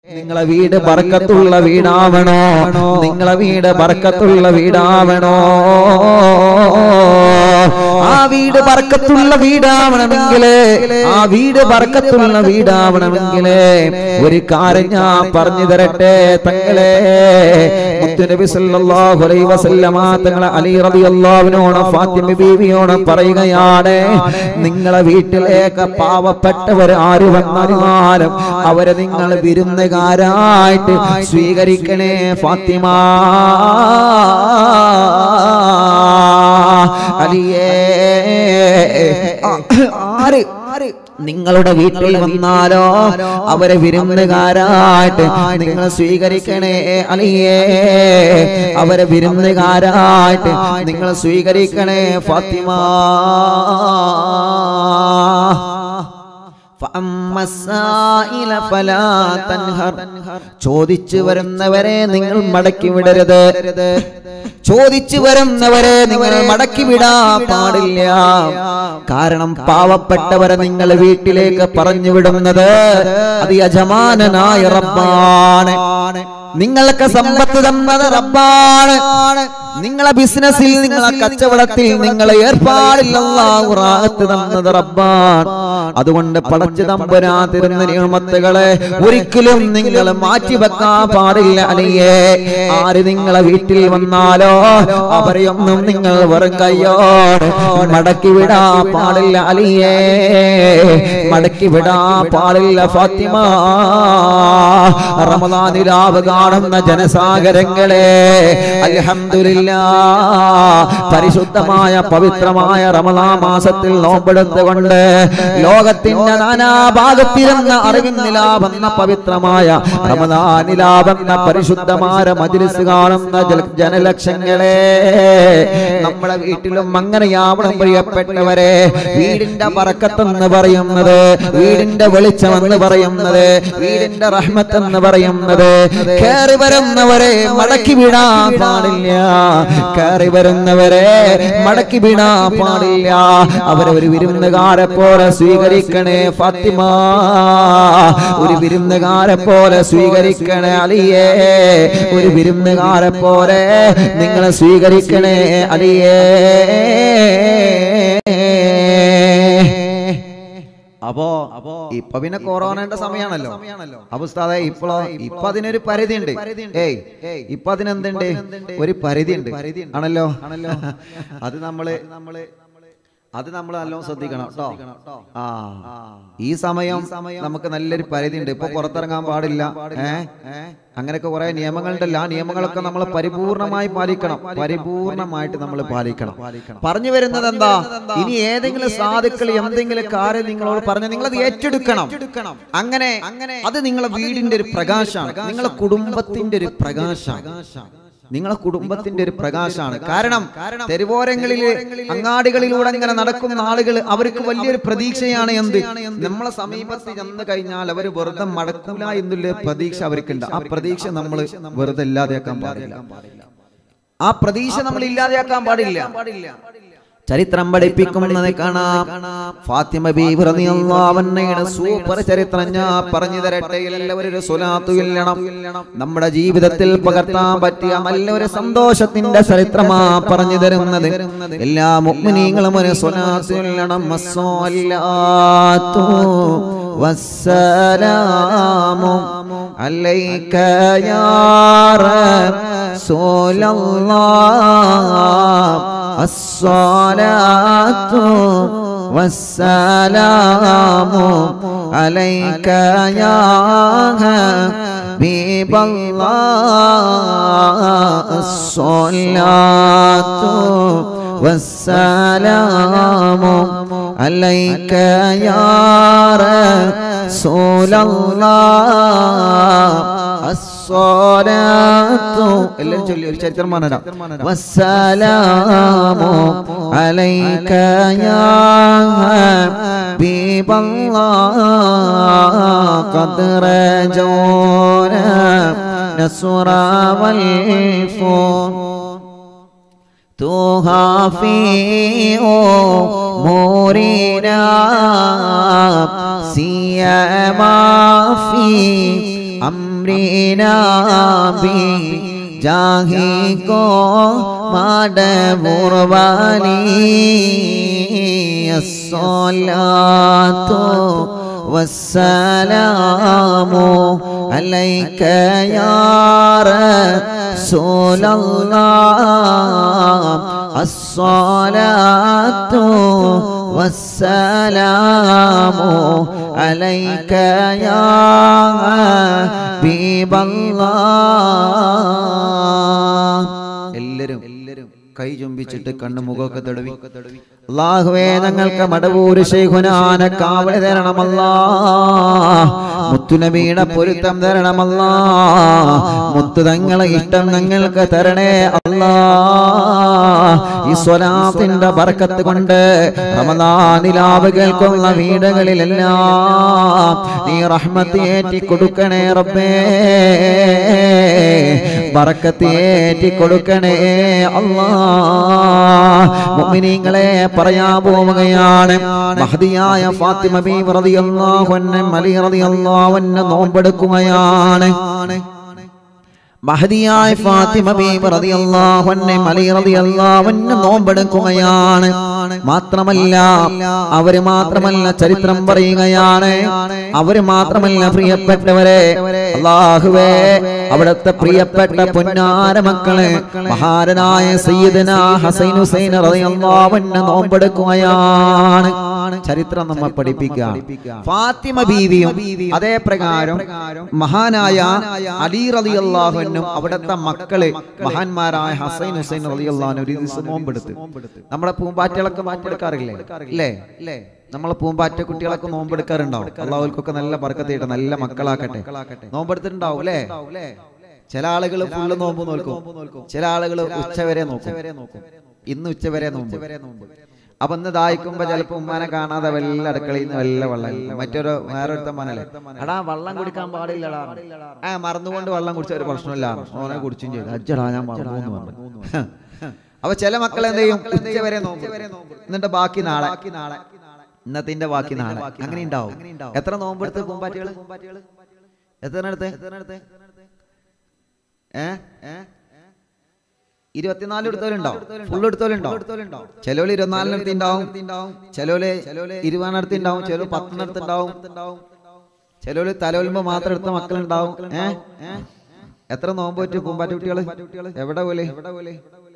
നിങ്ങളെ വീട് ബർക്കത്തുള്ള വീടാവണോ നിങ്ങളെ വീട് ബർക്കത്തുള്ള വീടാവണോ ആ വീട് ബർക്കത്തുള്ള വീടാവണമെങ്കിൽ ആ വീട് ബർക്കത്തുള്ള വീടാവണമെങ്കിൽ ഒരു കാര്യം ഞാൻ പറഞ്ഞു തരട്ടെ തങ്ങളെ മുത്തുനബി സല്ലല്ലാഹു അലൈഹി വസല്ലമ തങ്ങളെ അലി റളിയല്ലാഹുവിനോട് ഫാത്തിമ ബീവിയോട് പറയുകയാണ് നിങ്ങളെ വീട്ടിലേക്ക് പാവപ്പെട്ടവർ ആര് വന്നാലും അവരെ നിങ്ങൾ വിരുന്നുകാരായിട്ട് സ്വീകരിക്കണേ ഫാത്തിമ അലിയേ ആ, ആര് ആര് നിങ്ങളുടെ വീട്ടിൽ വന്നാലോ അവരെ വിരുന്നുകാരായിട്ട് നിങ്ങൾ സ്വീകരിക്കണേ അലിയേ അവരെ വിരുന്നുകാരായിട്ട് നിങ്ങൾ സ്വീകരിക്കണേ ഫാത്തിമ فأما السائل فلا تنهر. ചോദിച്ചു വരുന്നവരെ നിങ്ങൾ മടക്കി വിടരുത് ചോദിച്ചു വരുന്നവരെ നിങ്ങൾ മടക്കി വിടാൻ പാടില്ല കാരണം പാവപ്പെട്ടവരെ നിങ്ങൾ വീട്ടിലേക്ക് പറഞ്ഞു വിടുന്നത് അത് യജമാനനായ റബ്ബാണ് നിങ്ങൾക്ക് സമ്പത്ത് തന്നത് റബ്ബാണ് നിങ്ങളെ ബിസിനസ്സിൽ നിങ്ങളെ കച്ചവടത്തിൽ നിങ്ങളെ ഏർപ്പാടില്ലാഹു റാഹത്ത് തന്നത് റബ്ബാണ് അതുകൊണ്ട് പടച്ചു തമ്പുരാതിരുന്ന നിയമത്തുകളെ ഒരിക്കലും നിങ്ങൾ മാറ്റി വെക്കാൻ പാടില്ല അലിയേ ആര് നിങ്ങളെ വീട്ടിൽ വന്നാലോ അവരെയൊന്നും നിങ്ങൾ വെറും കയ്യോട് മടക്കി വിടാ പാടില്ല അലിയേ മടക്കി വിടാ പാടില്ല ഫാത്തിമ റമദാനിലാവ് കാണുന്ന ജനസാഗരങ്ങളെ അൽഹംദുലില്ലാ പരിശുദ്ധമായ പവിത്രമായ റമദാ മാസത്തിൽ നോമ്പെടുത്തുകൊണ്ട് ലോകത്തിന്റെ നാനാഭാഗത്തിരുന്ന അറിവിന്നിലാവെന്ന പവിത്രമായ റമദാനിലാവെന്ന പരിശുദ്ധമായ മജ്ലിസ് കാണുന്ന ജല- ജനലക്ഷങ്ങളെ നമ്മുടെ വീട്ടിലും അങ്ങനെയാവണം പ്രിയപ്പെട്ടവരെ വീടിന്റെ പറക്കത്തെന്ന് പറയുന്നത് വീടിന്റെ വെളിച്ചമെന്ന് പറയുന്നത് വീടിന്റെ റഹ്മത്ത് എന്ന് പറയുന്നത് കയറി വരുന്നവരെ മടക്കി വിടാൻ പാടില്ല കയറി വരുന്നവരെ മടക്കി വിടാൻ പാടില്ല അവരെ ഒരു വിരുന്നുകാരെ പോലെ സ്വീകരിക്കണേ ഫാത്തിമ ഒരു വിരുന്നുകാരെ പോലെ സ്വീകരിക്കണേ അലിയേ ഒരു വിരുന്നുകാരെ പോലെ നിങ്ങൾ സ്വീകരിക്കണേ അലിയേ അപ്പോ ഇപ്പൊ പിന്നെ കൊറോണയുടെ സമയമാണല്ലോ അപ്പൊ ഉസ്താദെ ഇപ്പോഴോ ഇപ്പൊ അതിനൊരു പരിധി ഉണ്ട് ഏയ് ഇപ്പൊ അതിനെന്തുണ്ട് ഒരു പരിധി ഉണ്ട് ആണല്ലോ ആണല്ലോ അത് നമ്മള് നമ്മള് അത് നമ്മൾ നല്ലോണം ശ്രദ്ധിക്കണം കേട്ടോ ആ ഈ സമയം നമുക്ക് നല്ലൊരു പരിധി ഉണ്ട് ഇപ്പൊ പുറത്തിറങ്ങാൻ പാടില്ല ഏ അങ്ങനെയൊക്കെ കുറെ നിയമങ്ങളുണ്ടല്ലോ ആ നിയമങ്ങളൊക്കെ നമ്മൾ പരിപൂർണമായി പാലിക്കണം പരിപൂർണമായിട്ട് നമ്മൾ പാലിക്കണം പറഞ്ഞു വരുന്നത് എന്താ ഇനി ഏതെങ്കിലും സാധുക്കൾ എന്തെങ്കിലും കാര്യം നിങ്ങളോട് പറഞ്ഞ നിങ്ങൾ അത് ഏറ്റെടുക്കണം അങ്ങനെ അത് നിങ്ങളെ വീടിന്റെ ഒരു പ്രകാശമാണ് നിങ്ങളെ കുടുംബത്തിന്റെ ഒരു പ്രകാശമാണ് നിങ്ങളെ കുടുംബത്തിന്റെ ഒരു പ്രകാശമാണ് കാരണം തെരുവോരങ്ങളിൽ അങ്ങാടികളിലൂടെ ഇങ്ങനെ നടക്കുന്ന ആളുകൾ അവർക്ക് വലിയൊരു പ്രതീക്ഷയാണ് എന്ത് നമ്മളെ സമീപത്ത് ചെന്ന് കഴിഞ്ഞാൽ അവർ വെറുതെ മടക്കൂല എന്നുള്ള പ്രതീക്ഷ അവർക്കുണ്ട് ആ പ്രതീക്ഷ നമ്മൾ വെറുതെ ഇല്ലാതെയാക്കാൻ പാടില്ല ആ പ്രതീക്ഷ നമ്മൾ ഇല്ലാതെയാക്കാൻ പാടില്ല ചരിത്രം പഠിപ്പിക്കുന്നത് കാണാം ഫാത്തിമ ബീവി റളിയല്ലാഹു അൻഹയുടെ സൂപ്പർ ചരിത്രം ഞാൻ പറഞ്ഞു തരട്ടെ എല്ലാവരും ഒരു സ്വലാത്തു ഇല്ലണം നമ്മുടെ ജീവിതത്തിൽ പകർത്താൻ പറ്റിയ നല്ലൊരു സന്തോഷത്തിന്റെ ചരിത്രമാ പറഞ്ഞു തരുന്നത് എല്ലാ മുഅ്മിനീങ്ങളും ഒരു സ്വലാത്തു ഇല്ലണം മസ്സലാത്തു വസ്സലാമു അലൈക യാ റസൂലല്ലാഹ് الصلاة والسلام عليك يا حبيب الله الصلاة والسلام عليك يا رسول الله الصلاة എല്ലാവരും ചൊല്ലി ഒരു ചരിത്രം പറഞ്ഞുതരാം വസ്സലാമു അലൈക യാ ഹബീബല്ലാഹ് ഖദ് റജൂന നസ്റ വൽ ഫൂർ تخافي أمورنا سيما في أمر അമ്രീനാ ബി ജാഹി കോ മാടമുർവാനി الصلاة والسلام عليك يا رسول الله الصلاة والسلام عليك يا حبيب الله എല്ലാരും എല്ലാരും കൈ ചുംബിച്ചിട്ട് കണ്ണു മുഖമൊക്കെ തടവി അള്ളാഹുവേ ഞങ്ങൾക്ക് മടവൂര് ശൈഖുനാന കാവലി തരണമല്ല മുത്തുനബീടെ പൊരുത്തം തരണമല്ല മുത്തു തങ്ങളെ ഇഷ്ടം ഞങ്ങൾക്ക് തരണേ അല്ലാ ഈ സ്വലാത്തിന്റെ ബർക്കത്ത് കൊണ്ട് റമദാനിലാവ് കേൾക്കുന്ന വീടുകളിലെല്ലാം നീ റഹ്മത്ത് ഏറ്റി കൊടുക്കണേ റബ്ബേ ബറക്കത്ത് ഏറ്റി കൊടുക്കണേ അല്ലാ മുഅ്മിനീങ്ങളെ പറയാൻ പോവുകയാണ് മഹദിയായ ഫാത്തിമ ബീവി റളിയല്ലാഹു അൻഹ അലി റളിയല്ലാഹു അൻഹ നോമ്പെടുക്കുകയാണ് മഹദിയായ ഫാത്തിമ ബീബി റളിയല്ലാഹു അൻഹ അലി റളിയല്ലാഹു അൻഹ നോമ്പെടുക്കുകയാണ് മാത്രമല്ല അവര് മാത്രമല്ല ചരിത്രം പറയുകയാണ് അവര് മാത്രമല്ല പ്രിയപ്പെട്ടവരെ അള്ളാഹുവേ അവിടുത്തെ പ്രിയപ്പെട്ട പൊന്നാര മക്കള് മഹാരനായ സയ്യിദന ഹസൈൻ ഹുസൈൻ റളിയല്ലാഹു അൻഹ നോമ്പെടുക്കുകയാണ് ചരിത്രം നമ്മെ പഠിപ്പിക്കുക ഫാത്തിമ ബീവിയും അതേ പ്രകാരം മഹാനായ അലി റളിയല്ലാഹു അൻഹും അവിടുത്തെ മക്കള് മഹാന്മാരായ ഹസൈൻ ഹുസൈൻ റളിയല്ലാഹു ഒരു ദിവസം നോമ്പെടുത്ത് നമ്മുടെ പൂമ്പാറ്റകളൊക്കെ നോമ്പെടുക്കാറില്ലേ ഇല്ലേ ഇല്ലേ നമ്മളെ പൂമ്പാറ്റ കുട്ടികളൊക്കെ നോമ്പെടുക്കാറുണ്ടാവും അള്ളാഹുൽക്കൊക്കെ നല്ല ബർക്കത്തിയിട്ട് നല്ല മക്കളാക്കട്ടെ നോമ്പെടുത്തിട്ടുണ്ടാവും അല്ലേ ചില ആളുകൾ ഫുള്ള് നോമ്പ് നോക്കും ചില ആളുകൾ ഉച്ചവരെ നോക്കും ഇന്ന് ഉച്ചവരെ നോമ്പ് അപ്പൊ ഇന്ന് ദാഹിക്കുമ്പോ ചിലപ്പോ ഉമ്മാനെ കാണാതെ വല്ല അടുക്കളയിൽ നിന്ന് വല്ല വെള്ളം മറ്റൊരു വേറൊരുത്തൻ മനല്ലേ എടാ വെള്ളം കുടിക്കാൻ പാടില്ലടാ ആ മറന്നുകൊണ്ട് വെള്ളം കുടിച്ച ഒരു പ്രശ്നമില്ല ഓനെ കുടിച്ചും ചെയ്തു അജ്ജടാ ഞാൻ മറന്നു എന്ന് പറഞ്ഞു അപ്പൊ ചില മക്കൾ എന്ത് ചെയ്യും ഉച്ചവരെ നോമ്പ് എന്നിട്ട് ബാക്കി നാളെ ഇന്നത്തിന്റെ ബാക്കി നാളെ അങ്ങനെ ഉണ്ടാവും എത്ര നോമ്പെടുത്ത് പൂമ്പാറ്റികള് എത്ര എടുത്ത് ഏ ഇരുപത്തിനാല് എടുത്തോലുണ്ടോ ഫുൾ എടുത്തോലുണ്ടോ ചിലോല് ഇരുപത്തിനാലിനടുത്ത് ഉണ്ടാവും ചിലോല് ഇരുപതിനടുത്ത് ഉണ്ടാവും ചിലോ പത്തിനടുത്ത് ഉണ്ടാവും ചിലോല് തലോലുമ്പോ മാത്രം എടുത്ത മക്കളുണ്ടാവും ഏ എത്ര നോമ്പ് പറ്റും പൂമ്പാറ്റ കുട്ടികള് എവിടെ പോലെ എവിടെ പോലെ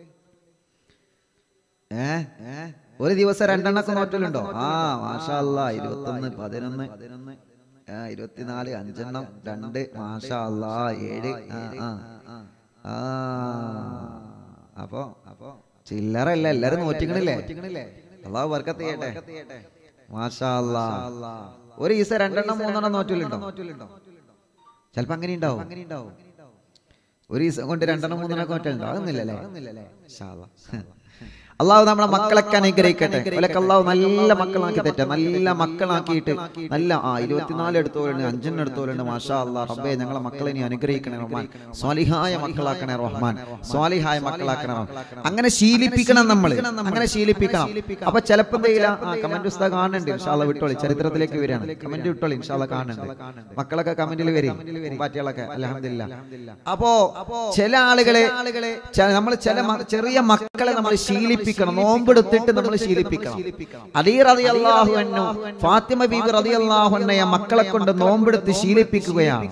ഏ ഒരു ദിവസം രണ്ടെണ്ണൊക്കെ നോറ്റലുണ്ടോ ആ മാഷാ അല്ലാ ഇരുപത്തൊന്ന് പതിനൊന്ന് ആ ഇരുപത്തിനാല് അഞ്ചെണ്ണം രണ്ട് മാഷാ അല്ലാ ഏഴ് ആ ആ ആ അപ്പോ അപ്പോ ചില്ലറല്ല എല്ലാരും നോറ്റിക്കണില്ലേ അള്ളാഹു വർക്കത്ത് ചെയ്യട്ടെ മാഷാ അല്ലാ ഒരു ദിവസം രണ്ടെണ്ണം മൂന്നെണ്ണം നോറ്റലുണ്ടോ ചിലപ്പോ അങ്ങനെ ഉണ്ടാവും അങ്ങനെ ഉണ്ടാവും ഒരു ദിവസം കൊണ്ട് രണ്ടെണ്ണം മൂന്നെണ്ണം നോറ്റലുണ്ടോ അതൊന്നുമില്ലല്ലേ മാഷാ അല്ലാ. അള്ളാഹു നമ്മളെ മക്കളൊക്കെ അനുഗ്രഹിക്കട്ടെ ഇവലൊക്കെ അള്ളാഹു നല്ല മക്കളാക്കി തെറ്റ നല്ല മക്കളാക്കിയിട്ട് നല്ല ആ ഇരുപത്തിനാല് എടുത്തോലുണ്ട് അഞ്ചെണ്ണം എടുത്തോലുണ്ട് മാഷാ അള്ളാഹ് റബ്ബേ ഞങ്ങളെ മക്കളെ ഇനി അനുഗ്രഹിക്കണേ റഹ്മാൻ സ്വാലിഹായ മക്കളാക്കണേ റഹ്മാൻ സ്വാലിഹായ മക്കളാക്കണേ റഹ്മാൻ. അങ്ങനെ ശീലിപ്പിക്കണം നമ്മൾ അങ്ങനെ ശീലിപ്പിക്കണം അപ്പൊ ചിലപ്പോ എന്തെയില്ല ആ കമന്റ് പുസ്തകം കാണുന്നുണ്ട് ഇൻഷാല്ല വിട്ടോളി ചരിത്രത്തിലേക്ക് വരികയാണ് കമന്റ് വിട്ടോളി ഇൻഷാല്ല കാണുന്നുണ്ട് മക്കളൊക്കെ കമന്റിൽ വരും പാറ്റികളൊക്കെ അലഹമില്ല അപ്പോ ചില ആളുകളെ നമ്മൾ ചില മ- ചെറിയ മക്കളെ നമ്മൾ ശീലിപ്പിക്കണം നോമ്പെടുത്തിട്ട് നമ്മൾ ശീലിപ്പിക്കണം അലി റതി അള്ളാഹു അന്നു ഫാത്തിമ ബീബി റതി അള്ളാഹു അന്നയ മക്കളെ കൊണ്ട് നോമ്പെടുത്ത് ശീലിപ്പിക്കുകയാണ്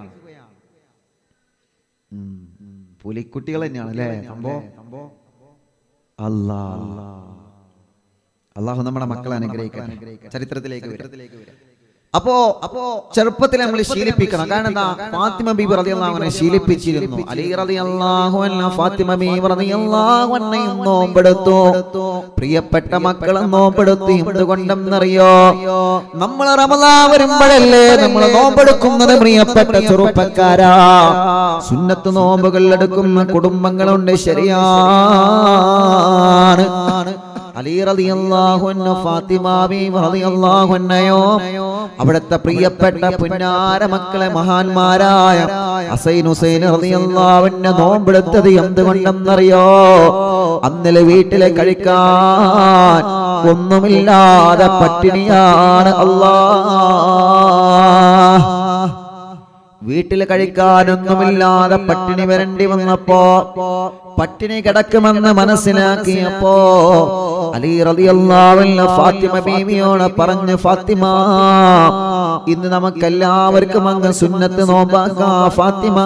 ഉം. പുലിക്കുട്ടികൾ തന്നെയാണ് അല്ലേ സംഭവം അല്ലാ അള്ളാഹു നമ്മുടെ മക്കളെ അനുഗ്രഹിക്കാൻ ചരിത്രത്തിലേക്ക് വരും അപ്പോ അപ്പോ ചെറുപ്പത്തിൽ നമ്മൾ ശീലിപ്പിക്കണം കാരണം എന്താ ഫാത്തിമ ബീബി റളിയല്ലാഹു അൻഹ ശീലിപ്പിച്ചിരുന്നു അലി റളിയല്ലാഹു അൻഹ ഫാത്തിമ ബീബി റളിയല്ലാഹു അൻഹയും നോമ്പെടുത്തു പ്രിയപ്പെട്ട മക്കളെ നോമ്പെടുത്തു എന്തുകൊണ്ടെന്നറിയോ നമ്മൾ റമദാൻ വരുമ്പോഴല്ലേ നമ്മൾ നോമ്പെടുക്കുന്നത് പ്രിയപ്പെട്ട ചെറുപ്പക്കാരാ സുന്നത്ത് നോമ്പുകൾ എടുക്കുന്ന കുടുംബങ്ങളുണ്ട് ശരിയാണ് അലി റളിയല്ലാഹു അൻഹു ഫാത്തിമ ബീവി റളിയല്ലാഹു അൻഹയോ അവിടുത്തെ പ്രിയപ്പെട്ട പുന്നാര മക്കളെ മഹാന്മാരായ ഹസൈൻ ഹുസൈൻ റളിയല്ലാഹു അൻഹു നോമ്പെടുത്തത് എന്തുകൊണ്ടെന്നറിയോ അന്നലെ വീട്ടിലെ കഴിക്കാൻ ഒന്നുമില്ലാതെ പട്ടിണിയാണ് അല്ലാ വീട്ടിൽ കഴിക്കാനൊന്നുമില്ലാതെ പട്ടിണി വരേണ്ടി വന്നപ്പോ പട്ടിണി കിടക്കുമെന്ന് മനസ്സിലാക്കിയപ്പോ അലി റളിയല്ലാഹു ഫാത്തിമ ബീവിയോട് പറഞ്ഞു ഫാത്തിമ ഇന്ന് നമുക്കെല്ലാവർക്കും അങ്ങ് സുന്നത്ത് നോമ്പാക്കാ ഫാത്തിമ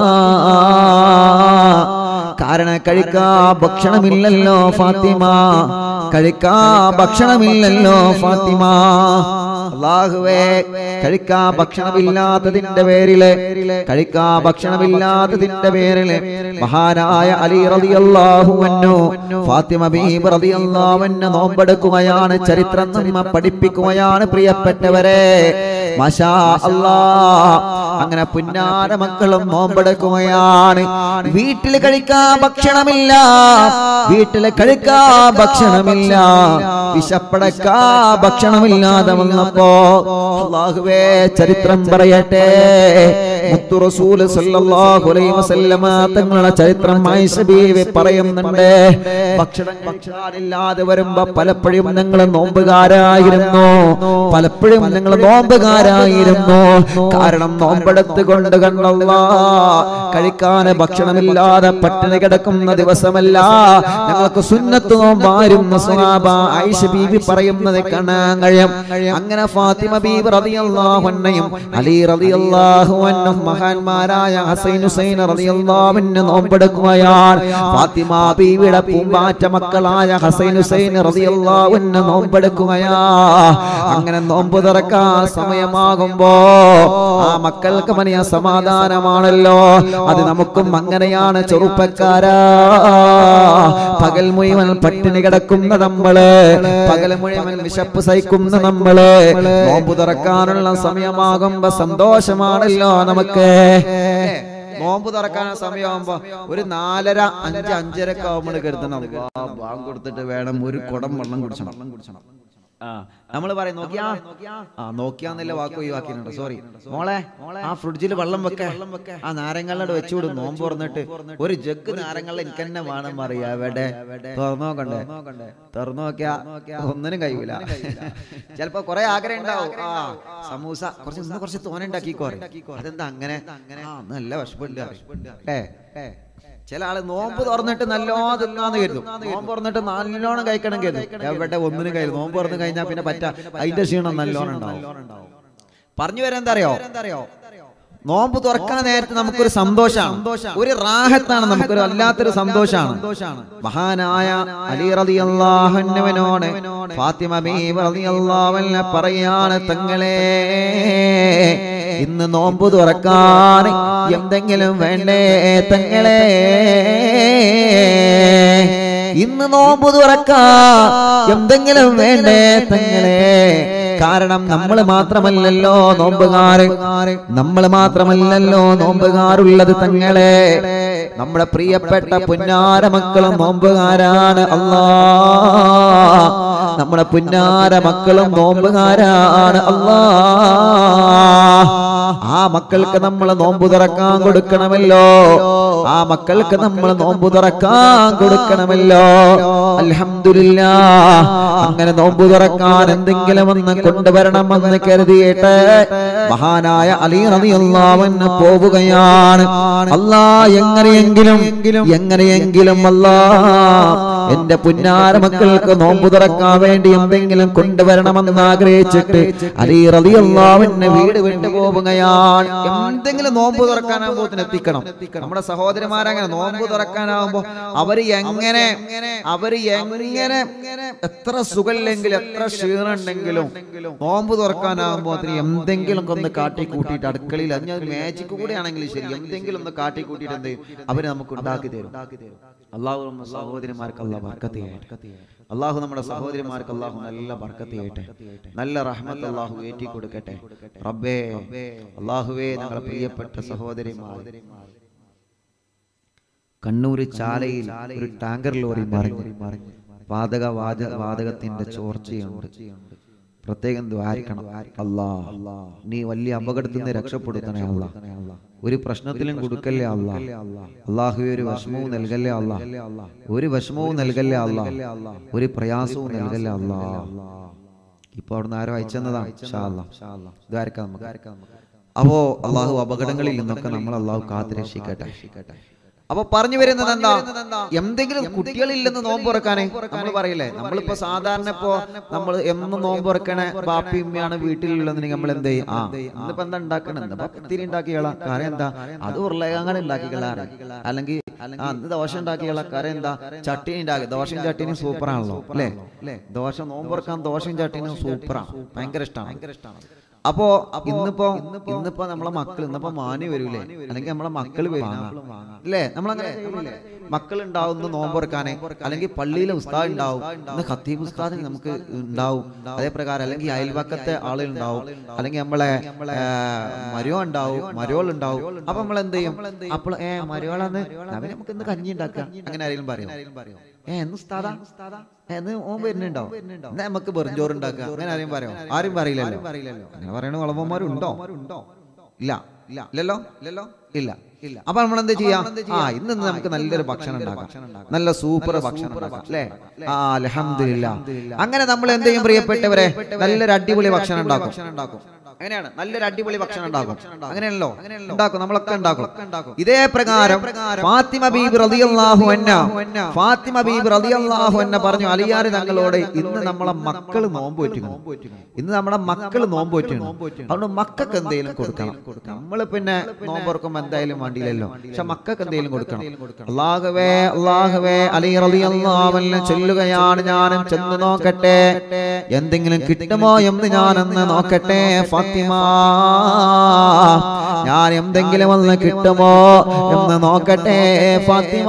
കാരണം കഴിക്കാ ഭക്ഷണമില്ലല്ലോ ഫാത്തിമ കഴിക്കാ ഭക്ഷണമില്ലല്ലോ ഫാത്തിമ അള്ളാഹുവേ കഴിക്കാ ഭക്ഷണമില്ലാത്തതിന്റെ പേരില് കഴിക്കാ ഭക്ഷണമില്ലാത്തതിന്റെ പേരില് മഹാനായ അലി റളിയല്ലാഹു അൻഹു ഫാത്തിമ ബീബി റളിയല്ലാഹു അൻഹ നോമ്പെടുക്കുകയാണ് ചരിത്രം നമ്മ പഠിപ്പിക്കുകയാണ് പ്രിയപ്പെട്ടവരെ മാഷാ അല്ലാ അങ്ങനെ പുന്നാര മക്കളും നോമ്പെടുക്കുകയാണ് വീട്ടിൽ കഴിക്കാൻ ഭക്ഷണമില്ല വീട്ടിൽ കഴിക്കാൻ ഭക്ഷണമില്ല വിശപ്പടക്കാ ഭക്ഷണമില്ലാതെ വന്നപ്പോ അള്ളാഹുവേ ചരിത്രം പറയട്ടെ മുത്തു റസൂൽ സല്ലല്ലാഹു അലൈഹി വസല്ലമ തങ്ങളുടെ ചരിത്രം ആയിഷ ബീവി പറയുന്നുണ്ട് ഭക്ഷണം കഴിക്കാനില്ലാതെ വരുമ്പോ പലപ്പോഴും നിങ്ങൾ നോമ്പുകാരായിരുന്നു പലപ്പോഴും നിങ്ങൾ നോമ്പുകാരായിരുന്നു കാരണം നോമ്പെടുത്ത് കൊണ്ട് കണ്ടല്ല കഴിക്കാൻ ഭക്ഷണമില്ലാതെ പട്ടിണി കിടക്കുന്ന ദിവസമല്ല ഞങ്ങൾക്ക് സുന്നത്ത് നോമ്പായിരുന്നു സുഹാബ ആയിഷ ബീവി പറയുന്നത് കാണാൻ കഴിയും അങ്ങനെ ഫാത്തിമ ബീബി റളിയല്ലാഹു അൻഹയും അലി റളിയല്ലാഹു അൻഹും മഹാന്മാരായ ഹസൈൻ ഹുസൈൻ റളിയല്ലാഹു അൻഹു നോമ്പെടുക്കുകയാണ് ഫാത്തിമ ബീവിയുടെ പൂമ്പാറ്റ മക്കളായ ഹസൈൻ ഹുസൈൻ റളിയല്ലാഹു അൻഹു നോമ്പെടുക്കുകയാ അങ്ങനെ നോമ്പ് തുറക്കാൻ സമയമാകുമ്പോ ആ മക്കൾക്ക് വലിയ സമാധാനമാണല്ലോ അത് നമുക്കും അങ്ങനെയാണ് ചെറുപ്പക്കാരാ പകൽ മുഴുവൻ പട്ടിണി കിടക്കുന്ന നമ്മള് പകൽ മുഴുവൻ വിശപ്പ് സഹിക്കുന്ന നമ്മള് നോമ്പ് തുറക്കാനുള്ള സമയമാകുമ്പോ സന്തോഷമാണല്ലോ നമുക്ക് നോമ്പ് തുറക്കാൻ സമയമാകുമ്പോ ഒരു നാലര അഞ്ച് അഞ്ചരക്ക് ആവുമ്പോൾ കരുതണം ആ, ബാങ്ക് കൊടുത്തിട്ട് വേണം ഒരു കുടം വെള്ളം കുടിച്ചണം വെള്ളം കുടിച്ചണം ആ നമ്മൾ പറയും നോക്കിയാ ആ നോക്കിയാന്നല്ല വാക്ക് ഒഴിവാക്കിയിട്ടുണ്ട് സോറി മോളെ ആ ഫ്രിഡ്ജിൽ വെള്ളം വെക്ക ആ നാരങ്ങളുടെ വെച്ചുവിടും നോമ്പ് തുറന്നിട്ട് ഒരു ജഗ് നാരങ്ങള എനിക്ക് തന്നെ വേണം അറിയാ എവിടെ തുറന്നു നോക്കണ്ടേ തുറന്നു നോക്കിയാ ഒന്നിനും കഴിയൂല ചിലപ്പോ കുറെ ആഗ്രഹം ഉണ്ടാവും ആ സമൂസ കുറച്ച് ഇന്ന് കുറച്ച് തോനെ ഉണ്ടാക്കിക്കോ അതെന്താ അങ്ങനെ ആ നല്ല വിഷമുണ്ട് ഏ ചില ആള് നോമ്പ് തുറന്നിട്ട് നല്ലോ തിന്നാന്ന് കരുതും നോമ്പ് തുറന്നിട്ട് നല്ലോണം കഴിക്കണം കരുതും എവിടെ ഒന്നിനും കരുതും നോമ്പ് തുറന്ന് കഴിഞ്ഞാൽ പിന്നെ പറ്റ അതിന്റെ ക്ഷീണം നല്ലോണം ഉണ്ടാവും പറഞ്ഞു വരാൻ എന്താ അറിയോ നോമ്പ് തുറക്കാൻ നേരത്തെ നമുക്കൊരു സന്തോഷമാണ് ഒരു റാഹത്താണ് നമുക്കൊരു വല്ലാത്തൊരു സന്തോഷമാണ് മഹാനായ അലി റളിയല്ലാഹുവിനോട് ഫാത്തിമ ബീബി റളിയല്ലാഹു പറയാണ് തങ്ങളെ ഇന്ന് നോമ്പ് തുറക്കാൻ എന്തെങ്കിലും വേണ്ടേ തങ്ങളെ ഇന്ന് നോമ്പ് തുറക്കാ എന്തെങ്കിലും വേണ്ടേ തങ്ങളെ കാരണം നമ്മൾ മാത്രമല്ലല്ലോ നോമ്പുകാര് നമ്മൾ മാത്രമല്ലല്ലോ നോമ്പുകാരുള്ളത് തങ്ങളെ നമ്മുടെ പ്രിയപ്പെട്ട പുന്നാര മക്കളും നോമ്പുകാരാണ് അല്ലാ നമ്മുടെ പുന്നാര മക്കളും നോമ്പുകാരാണ് അല്ലാ ആ മക്കൾക്ക് നമ്മൾ നോമ്പ് തുറക്കാൻ കൊടുക്കണമല്ലോ ആ മക്കൾക്ക് നമ്മൾ നോമ്പ് തുറക്കാൻ കൊടുക്കണമല്ലോ അൽഹംദുലില്ല അങ്ങനെ നോമ്പ് തുറക്കാൻ എന്തെങ്കിലും ഒന്ന് കൊണ്ടുവരണമെന്ന് കരുതിയിട്ട് മഹാനായ അലി റളിയല്ലാഹുവിന് പോവുകയാണ് അല്ലാ എങ്ങനെയെങ്കിലും എങ്ങനെയെങ്കിലും അല്ലാ എന്റെ പുന്നാര മക്കൾക്ക് നോമ്പ് തുറക്കാൻ വേണ്ടി എന്തെങ്കിലും കൊണ്ടുവരണമെന്ന് ആഗ്രഹിച്ചിട്ട് അലി റളിയല്ലാഹുവിന് വീട് വിട്ടു പോവുകയാണ് എന്തെങ്കിലും നോമ്പ് തുറക്കാനാകുമ്പോ എത്തിക്കണം നമ്മുടെ സഹോദരന്മാരങ്ങനെ നോമ്പ് തുറക്കാനാകുമ്പോ അവര് എങ്ങനെ അവര് എങ്ങനെ എത്ര സുഖമില്ലെങ്കിലും എത്ര ക്ഷീണുണ്ടെങ്കിലും നോമ്പ് തുറക്കാനാകുമ്പോ അതിന് എന്തെങ്കിലും ഒന്ന് കാട്ടി കൂട്ടിയിട്ട് അടുക്കളയിൽ അത് ഞാൻ മാജിക് കൂടെ ആണെങ്കിലും ശരി എന്തെങ്കിലും ഒന്ന് കാട്ടി കൂട്ടിയിട്ട് എന്ത് ചെയ്യും അവര് നമുക്ക് ഉണ്ടാക്കി തരും അള്ളാഹു നമ്മുടെ സഹോദരിമാർക്ക് അള്ളാഹ് ബർക്കത്ത് ചെയ്യട്ടെ അള്ളാഹു നമ്മുടെ സഹോദരിമാർക്ക് അള്ളാഹു നല്ല ബർക്കത്ത് ചെയ്യട്ടെ നല്ല റഹ്മത്ത് അള്ളാഹു ഏറ്റി കൊടുക്കട്ടെ റബ്ബേ അള്ളാഹുവേ ഞങ്ങളുടെ പ്രിയപ്പെട്ട സഹോദരിമാർ കണ്ണൂർ ചാലയിൽ ഒരു ടാങ്കർ ലോറി മറിഞ്ഞു വാതക വാച വാതകത്തിന്റെ ചോർച്ചയുണ്ട് പ്രത്യേകം ദ്വാരിക്കണം അല്ലാ നീ വലിയ അപകടത്തിൽ നിന്ന് രക്ഷപ്പെടുത്തണേ അല്ല ഒരു പ്രശ്നത്തിലും കൊടുക്കല്ലേ അല്ല അള്ളാഹു ഒരു വിഷമവും നൽകല്ലേ അല്ല ഒരു വിഷമവും നൽകല്ലേ അല്ല ഒരു പ്രയാസവും നൽകല്ലേ അല്ല ഇപ്പൊ അവിടുന്ന് ആരോ അയച്ചെന്നതാ ദ്വാരക്കാം നമുക്ക് അപ്പോ അള്ളാഹു അപകടങ്ങളിൽ നിന്നൊക്കെ നമ്മൾ അള്ളാഹു കാത്തു രക്ഷിക്കട്ടെ അപ്പൊ പറഞ്ഞു വരുന്നത് എന്താ എന്തെങ്കിലും കുട്ടികളില്ലെന്ന് നോമ്പ് തുറക്കാനേ നമ്മൾ പറയില്ലേ നമ്മളിപ്പോ സാധാരണ ഇപ്പോ നമ്മൾ എന്നും നോമ്പ് തുറക്കണ ബാപ്പി ഉമ്മയാണ് വീട്ടിലുള്ളതെന്ന് നമ്മൾ എന്ത് ചെയ്യും ആ ഇന്നിപ്പോ എന്താ ഉണ്ടാക്കണം എന്താ പത്തിരി ഉണ്ടാക്കിയോളാം കാര്യം എന്താ അത് ഉരുളകങ്ങൾ ഉണ്ടാക്കിക്കളാറ് അല്ലെങ്കിൽ ആ അന്ന് ദോശ ഉണ്ടാക്കിയോളാം കാര്യം എന്താ ചട്ടിനി ഉണ്ടാക്കി ദോശയും ചട്ടിനും സൂപ്പറാണല്ലോ അല്ലേ ദോശ നോമ്പ് തുറക്കാൻ ദോശയും ചട്ടിനും സൂപ്പറാണ് ഭയങ്കര ഇഷ്ടമാണ് ഭയങ്കര ഇഷ്ടമാണ് അപ്പോ ഇന്നിപ്പോ ഇന്നിപ്പോ നമ്മളെ മക്കൾ ഇന്നിപ്പോ മാനി വരൂലേ അല്ലെങ്കിൽ നമ്മളെ മക്കൾ വരും അല്ലേ നമ്മളങ്ങനെ മക്കൾ ഉണ്ടാവും നോമ്പുറക്കാനെ അല്ലെങ്കിൽ പള്ളിയിലെ ഉസ്താദ് ഉണ്ടാവും ഇന്ന് ഖത്തീബ് ഉസ്താദിന് നമുക്ക് ഉണ്ടാവും അതേ പ്രകാരം അല്ലെങ്കിൽ അയൽവക്കത്തെ ആളുകൾ ഉണ്ടാവും അല്ലെങ്കിൽ നമ്മളെ മരോ ഉണ്ടാവും മരോൾ ഉണ്ടാവും അപ്പൊ നമ്മൾ എന്ത് ചെയ്യും അപ്പോൾ ഏ മരോളാന്ന് അവന് നമുക്ക് ഇന്ന് കഞ്ഞി ഉണ്ടാക്കാം അങ്ങനെ ആരെങ്കിലും പറയും ഏ എന്ന് ഉസ്താദാ എന്ന് ഓൻ വരുന്നുണ്ടോ എന്നാ നമുക്ക് വെറുംചോറ് ഉണ്ടാക്കുക അങ്ങനെ ആരെയും പറയോ ആരും പറയില്ലല്ലോ അങ്ങനെ പറയണ വളവന്മാരുണ്ടോ ഇല്ല ഇല്ല ഇല്ലല്ലോ ഇല്ലല്ലോ ഇല്ല ഇല്ല അപ്പൊ നമ്മൾ എന്താ ചെയ്യാം ആ ഇന്ന് നമുക്ക് നല്ലൊരു ഭക്ഷണം ഉണ്ടാക്കാം നല്ല സൂപ്പർ ഭക്ഷണം ഉണ്ടാക്കാം അല്ലേ ആ അലഹമില്ല അങ്ങനെ നമ്മൾ എന്ത് ചെയ്യും പ്രിയപ്പെട്ടവരെ നല്ലൊരു അടിപൊളി ഭക്ഷണം ഉണ്ടാക്കും അങ്ങനെയാണ് നല്ലൊരു അടിപൊളി ഭക്ഷണം ഉണ്ടാക്കും അങ്ങനെയല്ലോ ഉണ്ടാക്കും നമ്മളൊക്കെ ഉണ്ടാക്കും ഇതേ പ്രകാരം ഫാത്തിമ ബീബി റളിയല്ലാഹു അൻഹ ഫാത്തിമ ബീബി റളിയല്ലാഹു അൻഹ പറഞ്ഞു അലിയാരി തങ്ങളോട് ഇന്ന് നമ്മളെ മക്കൾ നോമ്പ് വെറ്റിക്കണം ഇന്ന് നമ്മുടെ മക്കൾ നോമ്പ് വെറ്റിക്കണം അതുകൊണ്ട് മക്കൾക്ക് എന്തെങ്കിലും കൊടുക്കണം നമ്മൾ പിന്നെ നോമ്പ് തുറക്കുമ്പോൾ എന്തായാലും വേണ്ടിയില്ലല്ലോ പക്ഷെ മക്കൾക്ക് എന്തെങ്കിലും കൊടുക്കണം അള്ളാഹുവേ അള്ളാഹുവേ അലി റളിയല്ലാഹു അൻഹു ചൊല്ലുകയാണ് ഞാനും ചെന്ന് നോക്കട്ടെ എന്തെങ്കിലും കിട്ടുമോ എന്ന് ഞാനൊന്ന് നോക്കട്ടെ ഫാത്തിമ ഞാൻ എന്തെങ്കിലും ഒന്ന് കിട്ടുമോ എന്ന് നോക്കട്ടെ ഫാത്തിമ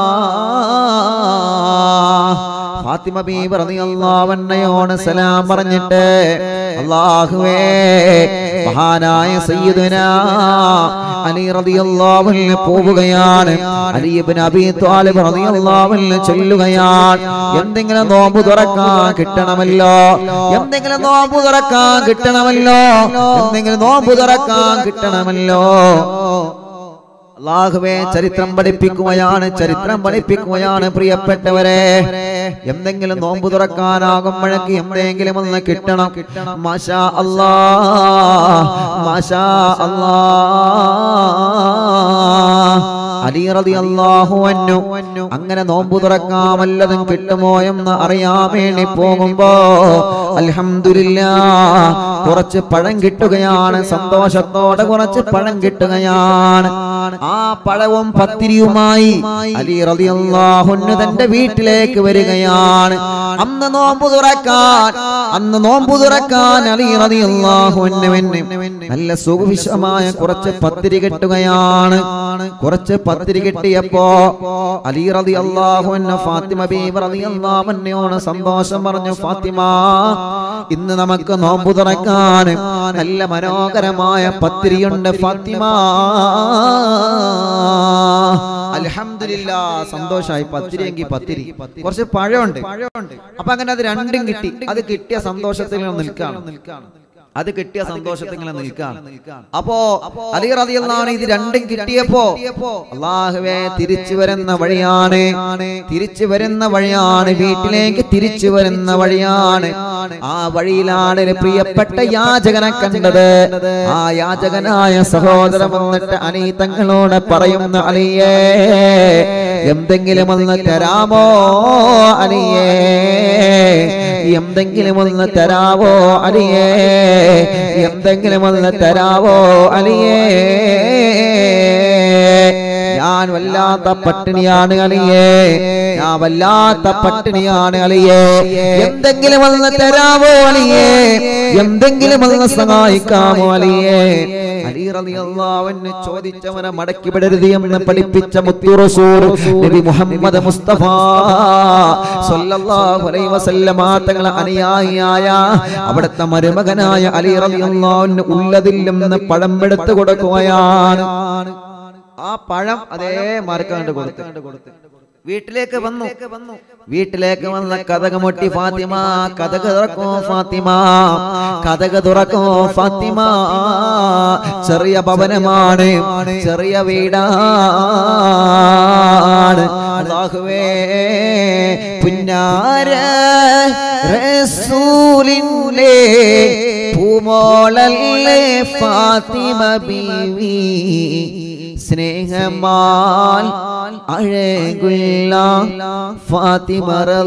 ഫാത്തിമ ബീബി റളിയല്ലാഹു അൻഹയോട് സലാം പറഞ്ഞിട്ട് അല്ലാഹുവേ മഹാനായ സയ്യിദുനാ അലി റളിയല്ലാഹു അൻഹു പോവുകയാണ് അലി ഇബ്നു അബീ ത്വാലിബ് റളിയല്ലാഹു അൻഹു ചൊല്ലുകയാണ് എന്തെങ്കിലും നോമ്പ് തുറക്കാൻ കിട്ടണമല്ലോ എന്തെങ്കിലും നോമ്പ് തുറക്കാൻ കിട്ടണമല്ലോ എന്തെങ്കിലും നോമ്പ് തുറക്കാൻ കിട്ടണമല്ലോ അള്ളാഹുവേ ചരിത്രം പഠിപ്പിക്കുകയാണ് ചരിത്രം പഠിപ്പിക്കുകയാണ് പ്രിയപ്പെട്ടവരെ എന്തെങ്കിലും നോമ്പ് തുറക്കാനാകുമ്പോഴേക്ക് എന്തെങ്കിലും ഒന്ന് കിട്ടണം മാഷാ അല്ലാ മാഷാ അല്ലാ അലി റളിയല്ലാഹു അൻഹു അങ്ങനെ നോമ്പ് തുറക്കാൻ വല്ലതും കിട്ടുമോ എന്ന് അറിയാൻ വേണ്ടി പോകുമ്പോ അൽഹംദുലില്ലാ കുറച്ച് പഴം കിട്ടുകയാണ് സന്തോഷത്തോടെ കുറച്ച് പഴം കിട്ടുകയാണ് ആ പഴവും പത്തിരിയുമായി അലി റളിയല്ലാഹു അൻഹു തന്റെ വീട്ടിലേക്ക് വരികയാണ് അന്ന് നോമ്പ് തുറക്കാൻ അന്ന് നോമ്പ് തുറക്കാൻ അലി റളിയല്ലാഹു അൻഹുവിന് നല്ല സുഖവിശമായ കുറച്ച് പത്തിരി കിട്ടുകയാണ് കുറച്ച് പത്തിരി കിട്ടിയപ്പോ അലി റളിയല്ലാഹു അൻഹു ഫാത്തിമ ബീബി റളിയല്ലാഹു അൻഹയോട് സന്തോഷം പറഞ്ഞു ഫാത്തിമ ഇന്ന് നമുക്ക് നോമ്പ് തുറക്കാൻ നല്ല മനോഹരമായ പത്തിരിയുണ്ട് ഫാത്തിമ അൽഹംദുലില്ല സന്തോഷായി പത്തിരി എങ്കിൽ പത്തിരി കുറച്ച് പഴമുണ്ട് അപ്പൊ അങ്ങനെ അത് രണ്ടും കിട്ടി അത് കിട്ടിയ സന്തോഷത്തിൽ നിൽക്കാണ് അത് കിട്ടിയ സന്തോഷത്തിൽ ഇങ്ങനെ നിൽക്കാണ് അപ്പോ അലി റളിയല്ലാഹു ഇത് രണ്ടും കിട്ടിയപ്പോ അള്ളാഹുവേ തിരിച്ചു വരുന്ന വഴിയാണ് തിരിച്ചു വരുന്ന വഴിയാണ് വീട്ടിലേക്ക് തിരിച്ചു വരുന്ന വഴിയാണ് ആ വഴിയിലാണ് ഒരു പ്രിയപ്പെട്ട യാചകനെ കണ്ടത് ആ യാചകനായ സഹോദരൻ വന്നിട്ട് അലി തങ്ങളോട് പറയുന്ന അലിയേ എന്തെങ്കിലും ഒന്ന് തരാമോ അലിയേ എന്തെങ്കിലും ഒന്ന് തരാവോ അലിയേ എന്തെങ്കിലും ഒന്ന് തരാവോ അലിയേ ഞാൻ വല്ലാത്ത പട്ടിണിയാണ് അലിയേ ഞാൻ വല്ലാത്ത പട്ടിണിയാണ് അലിയേ എന്തെങ്കിലും ഒന്ന് തരാവോ അലിയേ എന്തെങ്കിലും ഒന്ന് സഹായിക്കാമോ അലിയേ അലി റളിയല്ലാഹുവിനെ ചോദിച്ചവനെ മടക്കി വിടരുത് എന്ന് പഠിപ്പിച്ച മുത്തു റസൂൽ നബി മുഹമ്മദ് മുസ്തഫ സല്ലല്ലാഹു അലൈഹി വസല്ലമ തങ്ങളെ അനുയായിയായ അവിടുത്തെ മരുമകനായ അലി റളിയല്ലാഹുവിന് ഉള്ളതിൽ നിന്ന് പഴം എടുത്തു കൊടുക്കുകയാണ് ആ പഴം അതേ മാർക്കാണ്ട് കൊടുത്ത് വീട്ടിലേക്ക് വന്നു വീട്ടിലേക്ക് വന്ന കഥക മുട്ടി ഫാത്തിമ കഥക തുറക്കോ ഫാത്തിമ കഥക തുറക്കോ ഫാത്തിമ ചെറിയ ഭവനമാണ് ചെറിയ വീടാണ് അല്ലാഹുവേ പുന്നാര റസൂലിന്റെ പൂമോളല്ലേ ഫാത്തിമ ബീവി സ്നേഹമാൽ അഴകുള്ള ഫാത്തിമ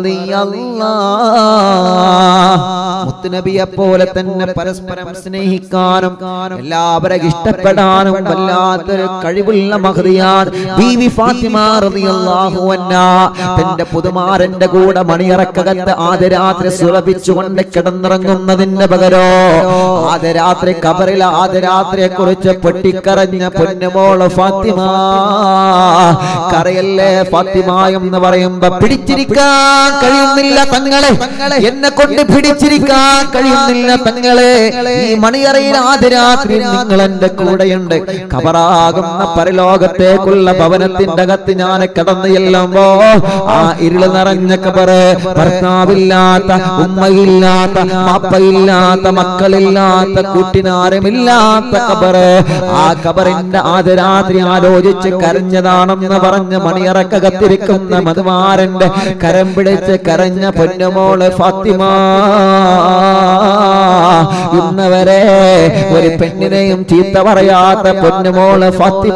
മുത്തുനബിയെ പോലെ തന്നെ പരസ്പരം സ്നേഹിക്കാനും എല്ലാവരും ഇഷ്ടപ്പെടാനും വല്ലാത്തൊരു കഴിവുള്ള മഹതിയാണ് ബീവി ഫാത്തിമ റളിയല്ലാഹു അൻഹാ തന്റെ പുതുമാരന്റെ കൂടെ മണിയറക്കകത്ത് ആദ്യ രാത്രി സുറപിച്ചുകൊണ്ട് കിടന്നിറങ്ങുന്നതിന്റെ പകരോ ആദ്യ രാത്രി കബറിൽ ആദ്യ രാത്രിയെ കുറിച്ച് പൊട്ടിക്കരഞ്ഞ പൊന്നുമോള് ഫാത്തിമ കരയല്ലേ ഫാത്തിമ എന്ന് പറയുമ്പോ പിടിച്ചിരിക്കാൻ കഴിയുന്നില്ല തങ്ങളെ എന്നെ കൊണ്ട് പിടിച്ചിരിക്കാൻ കഴിയുന്നില്ല തങ്ങളെ ഈ മണിയറയിൽ ആദ്യ രാത്രി നിങ്ങൾ എന്റെ കൂടെയുണ്ട് കബറാകുന്ന പരലോകത്തേക്കുള്ള ഭവനത്തിന്റെ അകത്ത് ഞാൻ കടന്നു ചെല്ലുമ്പോ ആ ഇരുള് നിറഞ്ഞ കബറ് ഭർത്താവില്ലാത്ത ഉമ്മയില്ലാത്ത അപ്പയില്ലാത്ത മക്കളില്ലാത്ത കൂട്ടിനാരുമില്ലാത്ത കബറ് ആ കബറിന്റെ ആദ്യ രാത്രി ആലോചിച്ച് കരഞ്ഞതാണെന്ന് പറഞ്ഞ് മണിയറക്കകത്തിരിക്കുന്ന മധുമാരന്റെ കരം പിടിച്ച് കരഞ്ഞ പൊന്നുമോള് ഫാത്തിമ ഇന്ന് വരെ ഒരു പെണ്ണിനെയും ചീത്ത പറയാത്ത പൊന്നുമോള് ഫാത്തിമ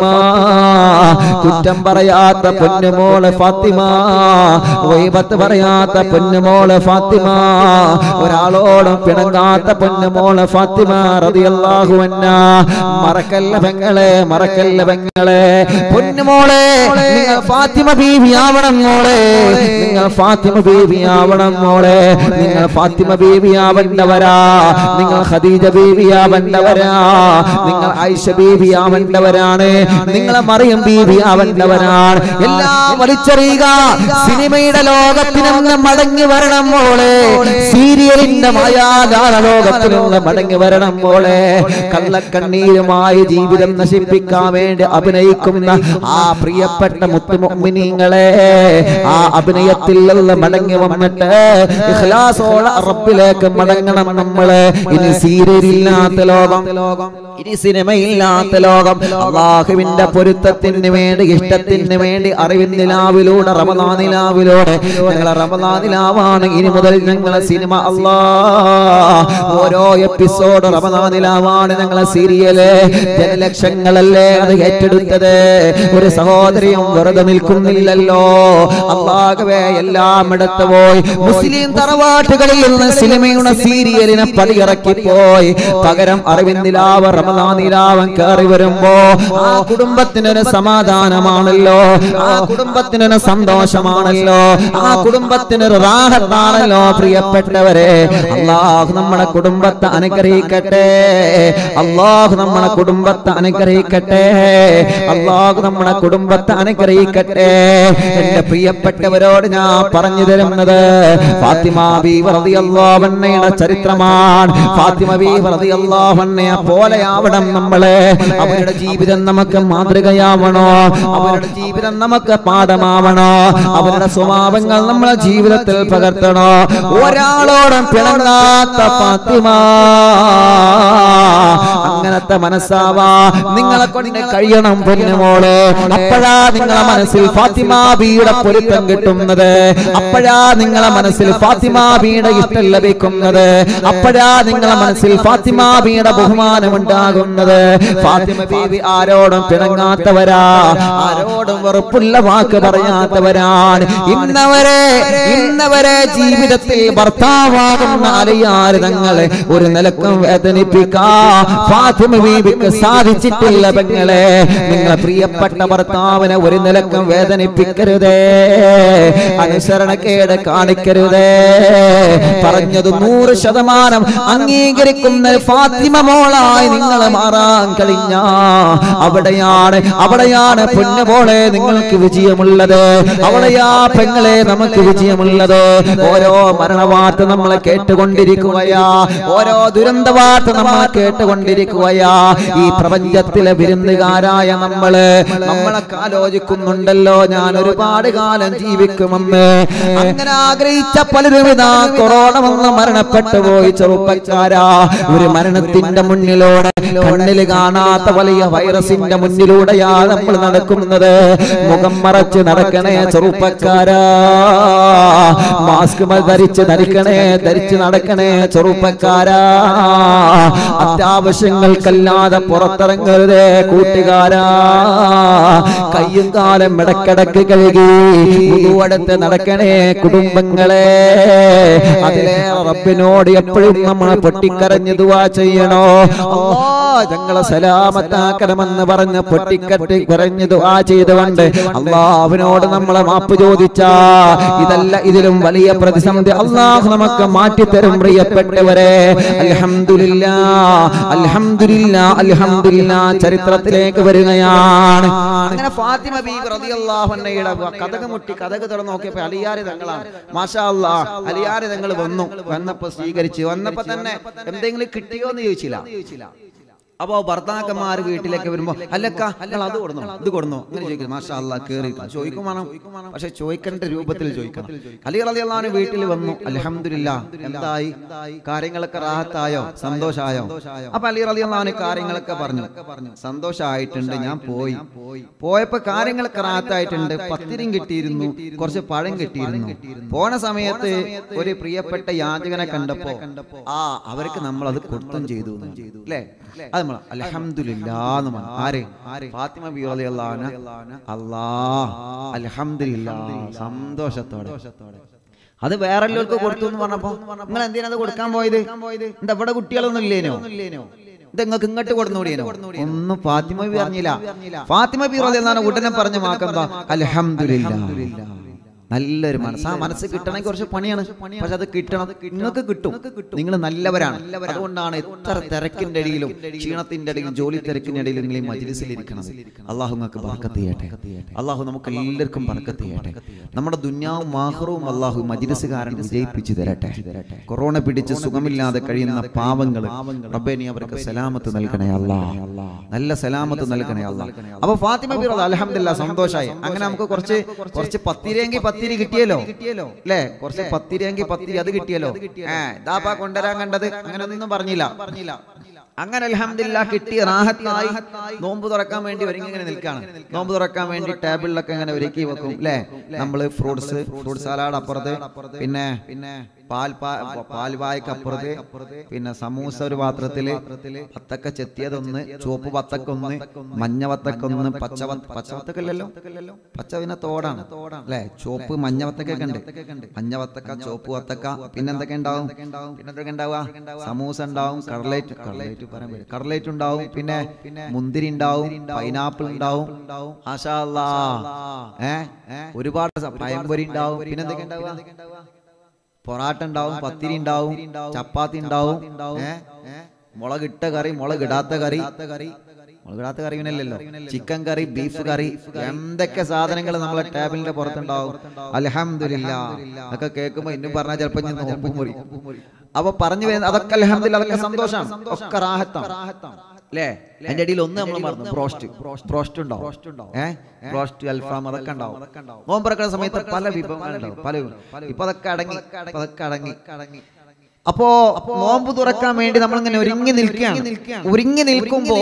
കുറ്റം പറയാത്ത പൊന്നുമോള് ഫാത്തിമ വൈബത്ത് പറയാത്ത പൊന്നുമോള് ഫാത്തിമ ഒരാളോടും പിണങ്ങാത്ത പൊന്നുമോള് ഫാത്തിമ റളിയല്ലാഹു അൻഹ മറക്കല്ല പെങ്ങളെ മറക്കല്ല പെങ്ങളെ പൊന്നുമോളെ നിങ്ങൾ ഫാത്തിമ ബീവി ആവണം മോളെ നിങ്ങൾ ഫാത്തിമ ബീവി ആവണം മോളെ നിങ്ങൾ ഫാത്തിമ ബീവി ആവേണ്ടവരാ നിങ്ങൾ ഖദീജ ബീവി ആവേണ്ടവരാ നിങ്ങൾ ഐഷ ബീവി ആവേണ്ടവരാണ് നിങ്ങളെ മറിയം ബീവി ആവേണ്ടവരാണ് എല്ലാം വലിച്ചെറിയുക സിനിമയുടെ ലോകത്തിൽ നിന്ന് മടങ്ങി വരണം മോളെ സീരിയലിന്റെ മായാകാല ലോകത്തിൽ നിന്ന് മടങ്ങി വരണം മോളെ കള്ളക്കണ്ണീരുമായി ജീവിതം നശിപ്പിക്കാൻ വേണ്ടി അഭിനയിക്കുന്ന ആ പ്രിയപ്പെട്ട മുത്തുമൊമിനിങ്ങളെ ആ അഭിനയത്തിൽ നിന്ന് മടങ്ങി വന്നിട്ട് ഇഖ്ലാസോടെ റബ്ബിലേക്ക് മടങ്ങണം നമ്മള് ഇനി സീരിയലില്ലാത്ത ലോകം ഇനി സിനിമയില്ലാത്ത ലോകം അള്ളാഹുവിന്റെ പൊരുത്തത്തിന് വേണ്ടി ഇഷ്ടത്തിന് വേണ്ടി അറിവിന്ദിലാവിലൂടെ റമദാനിലാവിലൂടെ ഞങ്ങളെ റമദാനിലാവാണ് ഇനി മുതൽ ഞങ്ങളെ സിനിമ അള്ളാ ഓരോ എപ്പിസോഡ് റമദാനിലാവാണ് ഞങ്ങളെ സീരിയല് ജനലക്ഷങ്ങളല്ലേ അത് ഏറ്റെടുത്തത് ഒരു സഹോദരിയും വെറുതെ നിൽക്കുന്നില്ലല്ലോ അള്ളാഹുവേ എല്ലാം എടുത്തു പോയി മുസ്ലിം തറവാട്ടുകളിൽ നിന്ന് സിനിമയുടെ സീരിയലിനെ പടിയിറക്കി പോയി പകരം അറിവിന്ദിലാവ് റമദാനിലാവൻ കയറി വരുമ്പോ ആ കുടുംബത്തിനൊരു സമാധാനമാണല്ലോ ആ കുടുംബത്തിനൊരു സന്തോഷമാണല്ലോ ആ കുടുംബത്തിനൊരു റാഹത്താണല്ലോ പ്രിയപ്പെട്ടവരെ അള്ളാഹു നമ്മുടെ കുടുംബത്തെ അനുഗ്രഹിക്കട്ടെ അള്ളാഹു നമ്മുടെ കുടുംബത്തെ അനുഗ്രഹിക്കട്ടെ അള്ളാഹു നമ്മുടെ കുടുംബത്തെ അനുഗ്രഹിക്കട്ടെ എന്റെ പ്രിയപ്പെട്ടവരോട് ഞാൻ പറഞ്ഞു തരുന്നത് ഫാത്തിമ ബി റളിയല്ലാഹുവിന്റെ ചരിത്രമാണ് ഫാത്തിമ ബി റളിയല്ലാഹുവിനെ പോലെയാവണം നമ്മള് അവരുടെ ജീവിതം നമുക്ക് മാതൃകയാവണോ അവരുടെ ജീവിതം നമുക്ക് പാഠമാവണോ അവരുടെ സ്വഭാവങ്ങൾ നമ്മളെ ജീവിതത്തിൽ പകർത്തണോ ഒരാളോടും പിണങ്ങാത്ത ഫാത്തിമ അങ്ങനത്തെ മനസ്സാവാ നിങ്ങളെ കൊണ്ട് കഴിയണം പൊന്നുമോള് അപ്പോഴാ നിങ്ങളെ മനസ്സിൽ ഫാത്തിമ ബിയുടെ പൊരുത്തം കിട്ടുന്നത് അപ്പോഴാ നിങ്ങളെ മനസ്സിൽ ഫാത്തിമ ബിയുടെ ഇഷ്ടം ലഭിക്കുന്നത് അപ്പോഴാ നിങ്ങളെ മനസ്സിൽ ഫാത്തിമ ബിയുടെ ബഹുമാനം ഉണ്ടാകുന്നത് ഫാത്തിമ ബീവി ആരോടും പിണങ്ങാത്തവരാ ആരോടും വെറുപ്പുള്ള വാക്ക് പറയാത്തവരാണ് ഇന്നവരെ ഇന്നവരെ ജീവിതത്തിൽ ഭർത്താവാകുന്ന അലിയാര് തങ്ങളെ ഒരു നിലക്കും വേദനിപ്പിക്കാ ഫാത്തിമ ബീവിക്ക് സാധിച്ചിട്ടില്ല പെങ്ങളെ നിങ്ങളെ പ്രിയപ്പെട്ട ഭർത്താവിനെ ഒരു നിലക്കും വേദനിപ്പിക്കരുതേ അനുസരണക്കേട് കാണിക്കരുതേ പറഞ്ഞത് നൂറ് ശതമാനം അംഗീകരിക്കുന്ന ഫാത്തിമ മോളായി നിങ്ങൾ മാറാൻ കഴിഞ്ഞ അവിടെയാണ് അവിടെയാണ് പൊന്നുമോളെ നിങ്ങൾക്ക് വിജയമുള്ളത് അവിടെയാ പെങ്ങളെ നമുക്ക് വിജയമുള്ളത് ഓരോ മരണവാർത്ത നമ്മളെ കേട്ടുകൊണ്ടിരിക്കുകയാ ഓരോ ദുരന്ത വാർത്ത നമ്മളെ കേട്ടുകൊണ്ടിരിക്കുകയാ ഈ പ്രപഞ്ചത്തിലെ വിരുന്നുകാരായ നമ്മള് നമ്മളൊക്കെ ആലോചിക്കുന്നുണ്ടല്ലോ ഞാൻ ഒരുപാട് കാലം ജീവിക്കുമെന്ന് അങ്ങനെ ആഗ്രഹിച്ച പലരും ഇതാ കൊറോണ വന്ന് മരണപ്പെട്ടു പോയി ചെറുപ്പക്കാരാ ഒരു മരണത്തിന്റെ മുന്നിലൂടെ കണ്ണിൽ കാണാത്ത വലിയ വൈറസിന്റെ മുന്നിലൂടെയാ നമ്മൾ നടക്കുന്നത് മുഖം മറച്ച് നടക്കണേ ചെറുപ്പക്കാരാ മാസ്ക് ധരിച്ച് ധരിക്കണേ ധരിച്ച് നടക്കണേ ചെറുപ്പക്കാരാ അത്യാവശ്യങ്ങൾക്കല്ലാതെ പുറത്തിറങ്ങരുതേ കൂട്ടുകാരാ കയ്യും കാലം ഇടക്കിടക്ക് കഴുകി അടുത്ത് നടക്കണേ കുടുംബങ്ങളെ അതിലേറെ റബ്ബിനോട് എപ്പോഴും നമ്മൾ പൊട്ടിക്കരഞ്ഞ് ദുവാ ചെയ്യണോ അല്ലാ ഞങ്ങളെ സലാമത്താക്കണമെന്ന് പറഞ്ഞ് പൊട്ടിക്കട്ടി കരഞ്ഞ് ദുവാ ചെയ്തുകൊണ്ട് അള്ളാഹുവിനോട് നമ്മളെ മാപ്പ് ചോദിച്ചാ ഇതല്ല ഇതിലും വലിയ പ്രതിസന്ധി അള്ളാഹു നമുക്ക് മാറ്റിത്തരും പ്രിയപ്പെട്ടവരെ അൽഹംദുലില്ലാ അൽഹംദുലില്ലാ അൽഹംദുലില്ലാ ചരിത്രത്തിലേക്ക് വരികയാണ് അങ്ങനെ ഫാത്തിമ ബീബി റളിയല്ലാഹു അൻഹയുടെ കഥക് മുട്ടി കഥക് തുറന്ന് നോക്കിയപ്പോൾ അലിയാരി തങ്ങളാണ് മാഷാ അല്ലാ അലിയാരി തങ്ങൾ വന്നു വന്നപ്പോ സ്വീകരിച്ചു വന്നപ്പോ തന്നെ എന്തെങ്കിലും കിട്ടിയോ എന്ന് ചോദിച്ചില്ല അപ്പോ ഭർത്താക്കന്മാർ വീട്ടിലേക്ക് വരുമ്പോ അല്ലക്ക നിങ്ങൾ അത് കൊടുന്നു ഇത് കൊടുന്നു അങ്ങനെ ചോദിക്കും മാഷാ അല്ലാ കേറി ചോദിക്കും വേണം പക്ഷെ ചോദിക്കേണ്ട രൂപത്തിൽ ചോദിക്കണം അലി അലി അള്ളഹാന് വീട്ടിൽ വന്നു അലഹമില്ല എന്തായി കാര്യങ്ങളൊക്കെ റാഹത്തായോ സന്തോഷായോ അപ്പൊ അലി അലി അള്ളഹാന് കാര്യങ്ങളൊക്കെ പറഞ്ഞു സന്തോഷമായിട്ടുണ്ട് ഞാൻ പോയി പോയപ്പോ കാര്യങ്ങളൊക്കെ റാഹത്തായിട്ടുണ്ട് പത്തിരിയും കിട്ടിയിരുന്നു കുറച്ച് പഴം കിട്ടിയിരുന്നു പോണ സമയത്ത് ഒരു പ്രിയപ്പെട്ട യാചകനെ കണ്ടപ്പോ ആ അവർക്ക് നമ്മൾ അത് കൊടുത്തും ചെയ്തു അല്ലേ അത് നമ്മൾ അലഹമില്ലാന്ന് പറഞ്ഞു ആര് ഫാത്തിമ ബി അള്ളാഹ് അല്ലാ അലഹമില്ല സന്തോഷത്തോടെ അത് വേറെ എല്ലാവർക്കും കൊടുത്തു എന്ന് പറഞ്ഞപ്പോ നിങ്ങൾ എന്തിനാ അത് കൊടുക്കാൻ പോയത് എന്താ ഇവിടെ കുട്ടികളൊന്നും ഇല്ലേനോ ഇത് നിങ്ങൾക്ക് ഇങ്ങോട്ട് കൊടുന്നുകൂടിയേനോ ഒന്നും ഫാത്തിമ ബി അറിഞ്ഞില്ല ഫാത്തിമ ബി എന്നാണ് ഉടനെ പറഞ്ഞ മാക്കെന്താ അലഹമില്ല നല്ലൊരു മനസ്സ് ആ മനസ്സ് കിട്ടണമെങ്കിൽ കുറച്ച് പണിയാണ് പക്ഷെ അത് കിട്ടണം നിങ്ങൾക്ക് കിട്ടും നിങ്ങൾ നല്ലവരാണ് അതുകൊണ്ടാണ് എത്ര തിരക്കിന്റെ ഇടയിലും ക്ഷീണത്തിന്റെ ഇടയിലും ജോലി തിരക്കിന്റെ ഇടയിലും നിങ്ങൾ ഈ മജ്ലിസിൽ ഇരിക്കണം അള്ളാഹു നിങ്ങൾക്ക് ബർക്കത്ത് ചെയ്യട്ടെ അള്ളാഹു നമുക്ക് എല്ലാവർക്കും ബർക്കത്ത് ചെയ്യട്ടെ നമ്മുടെ ദുന്യാവും മാഹറും അള്ളാഹു മജ്ലിസുകാരൻ വിജയിപ്പിച്ചു തരട്ടെ കൊറോണ പിടിച്ച് സുഖമില്ലാതെ കഴിയുന്ന പാവങ്ങൾ റബ്ബേ നീ അവർക്ക് സലാമത്ത് നൽകണേ അല്ലാ നല്ല സലാമത്ത് നൽകണേ അല്ലാ അപ്പൊ ഫാത്തിമ ബി അലഹമില്ല സന്തോഷമായി അങ്ങനെ നമുക്ക് കുറച്ച് കുറച്ച് പത്തിരിയെങ്കിൽ പത്തിരി കിട്ടിയല്ലോ അല്ലേ കുറച്ച് പത്തിരിയെങ്കിൽ പത്തിരി അത് കിട്ടിയല്ലോ ഏ ഇതാപ്പാ കൊണ്ടുവരാൻ കണ്ടത് അങ്ങനെ ഒന്നും പറഞ്ഞില്ല പറഞ്ഞില്ല അങ്ങനെ അലഹമില്ല കിട്ടി റാഹത്തായി നോമ്പ് തുറക്കാൻ വേണ്ടി ഒരുങ്ങി ഇങ്ങനെ നിൽക്കാണ് നോമ്പ് തുറക്കാൻ വേണ്ടി ടേബിളിലൊക്കെ ഇങ്ങനെ ഒരുക്കി വെക്കും അല്ലേ നമ്മള് ഫ്രൂട്ട്സ് ഫ്രൂട്ട് സലാഡ് അപ്പുറത്ത് പിന്നെ പിന്നെ പാൽ പാൽവായ്ക്ക് അപ്പുറത്ത് പിന്നെ സമൂസ ഒരു പാത്രത്തില് പത്തക്ക ചെത്തിയതൊന്ന് ചുവപ്പ് പത്തക്ക ഒന്ന് മഞ്ഞ വത്തക്ക ഒന്ന് പച്ച പച്ച വത്തക്കല്ലല്ലോ പച്ച പിന്നെ തോടാണ് അല്ലെ ചുവപ്പ് മഞ്ഞ വത്തക്കൊക്കെ ഉണ്ട് മഞ്ഞ വത്തക്ക ചുവപ്പ് വത്തക്ക പിന്നെ എന്തൊക്കെ ഉണ്ടാവും പിന്നെ എന്തൊക്കെ ഉണ്ടാവുക സമൂസ ഉണ്ടാവും കടലേറ്റ് കടലേറ്റ് പറയാൻ പറ്റും കടലേറ്റ് ഉണ്ടാവും പിന്നെ മുന്തിരി ഉണ്ടാവും പൈനാപ്പിൾ ഉണ്ടാവും ആശാ ഏ ഒരുപാട് സ- പഴംപൊരി ഉണ്ടാവും പിന്നെ എന്തൊക്കെ ഉണ്ടാവുക പൊറാട്ട ഉണ്ടാവും പത്തിരി ഉണ്ടാവും ചപ്പാത്തി ഉണ്ടാവും ഏ മുളകിട്ട കറി മുളകിടാത്ത കറി മുളകിടാത്ത കറി ഇവനല്ലല്ലോ ചിക്കൻ കറി ബീഫ് കറി എന്തൊക്കെ സാധനങ്ങൾ നമ്മളെ ടേബിളിന്റെ പുറത്തുണ്ടാവും അലഹമില്ല അതൊക്കെ കേൾക്കുമ്പോ ഇന്നും പറഞ്ഞാൽ ചിലപ്പോ ഞാൻ നോമ്പ് മുറി അപ്പൊ പറഞ്ഞു വരുന്നത് അതൊക്കെ അലഹമില്ല അതൊക്കെ സന്തോഷമാണ് ഒക്കെ റാഹത്താണ് അല്ലേ അതിന്റെ ഇടയിൽ ഒന്ന് നമ്മൾ മറന്നു ബ്രോസ്റ്റ് ബ്രോസ്റ്റ് ഉണ്ടാവും ഏഹ് ബ്രോസ്റ്റ് അൽഫാം അതൊക്കെ ഉണ്ടാവും നോമ്പറക്കുന്ന സമയത്ത് പല വിഭവങ്ങളുണ്ടാവും പല വിഭവം. ഇപ്പൊ അതൊക്കെ അടങ്ങി ഇപ്പൊ അതൊക്കെ അടങ്ങി അപ്പോ നോമ്പ് തുറക്കാൻ വേണ്ടി നമ്മൾ ഇങ്ങനെ ഒരുങ്ങി നിൽക്കുകയാണ് ഒരുങ്ങി നിൽക്കുമ്പോ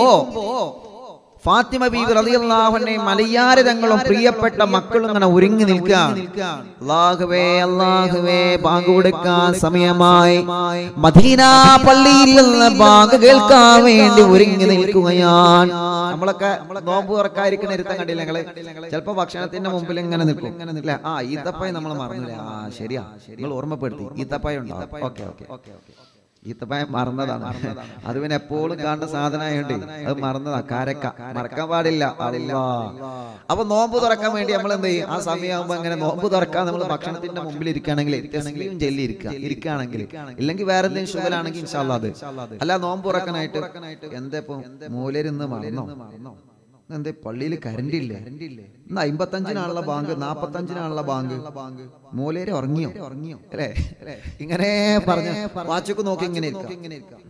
ഫാത്തിമ ബീവി റളിയല്ലാഹുവിനെയും മലയാര തങ്ങളും പ്രിയപ്പെട്ട മക്കളും ഇങ്ങനെ ഒരുങ്ങി നിൽക്കുകയാണ് അല്ലാഹുവേ അല്ലാഹുവേ ബാങ്ക് കൊടുക്കാൻ സമയമായി മദീന പള്ളിയിൽ നിന്ന് ബാങ്ക് കേൾക്കാൻ വേണ്ടി ഒരുങ്ങി നിൽക്കുകയാണ് നമ്മളൊക്കെ നോമ്പ് തുറക്കാതിരിക്കുന്ന ഇരുത്തം കണ്ടില്ല ഞങ്ങള് ചിലപ്പോ ഭക്ഷണത്തിന്റെ മുമ്പിൽ ഇങ്ങനെ നിൽക്കും ഇങ്ങനെ നിൽക്കില്ല ആ ഈത്തപ്പായ നമ്മൾ മറന്നില്ല ആ ശരിയാ നിങ്ങൾ ഓർമ്മപ്പെടുത്തി ഈത്തപ്പായ ഉണ്ടാവും ഓക്കെ ഓക്കെ ഓക്കെ ഈത്തപ്പായം മറന്നതാണ് അത് പിന്നെ എപ്പോഴും കാണുന്ന സാധനമായോണ്ട് അത് മറന്നതാ കാരക്ക മറക്കാൻ പാടില്ല അല്ലാ. അപ്പൊ നോമ്പ് തുറക്കാൻ വേണ്ടി നമ്മൾ എന്ത് ചെയ്യും ആ സമയമാകുമ്പോ അങ്ങനെ നോമ്പ് തുറക്കാൻ നമ്മൾ ഭക്ഷണത്തിന്റെ മുമ്പിൽ ഇരിക്കുകയാണെങ്കിൽ തസ്ബീഹും ചൊല്ലി ഇരിക്കുക ഇരിക്കുകയാണെങ്കിൽ ഇല്ലെങ്കിൽ വേറെ എന്തെങ്കിലും ഷുഗലാണെങ്കിൽ ഇൻഷാല്ലാ അത് അല്ല നോമ്പ് തുറക്കാനായിട്ട് എന്താ ഇപ്പൊ മൂലരിന്ന് മറന്നോ എന്തേ പള്ളിയിൽ കരണ്ട് ഇല്ലേ ഇന്ന് അമ്പത്തഞ്ചിനാണുള്ള ബാങ്ക് നാപ്പത്തഞ്ചിനാണുള്ള ബാങ്ക് മൂലേര് ഉറങ്ങിയോ ഉറങ്ങിയോ അല്ലേ ഇങ്ങനെ പറഞ്ഞ വാച്ചൊക്കെ നോക്കി ഇങ്ങനെ ഇരിക്കാം.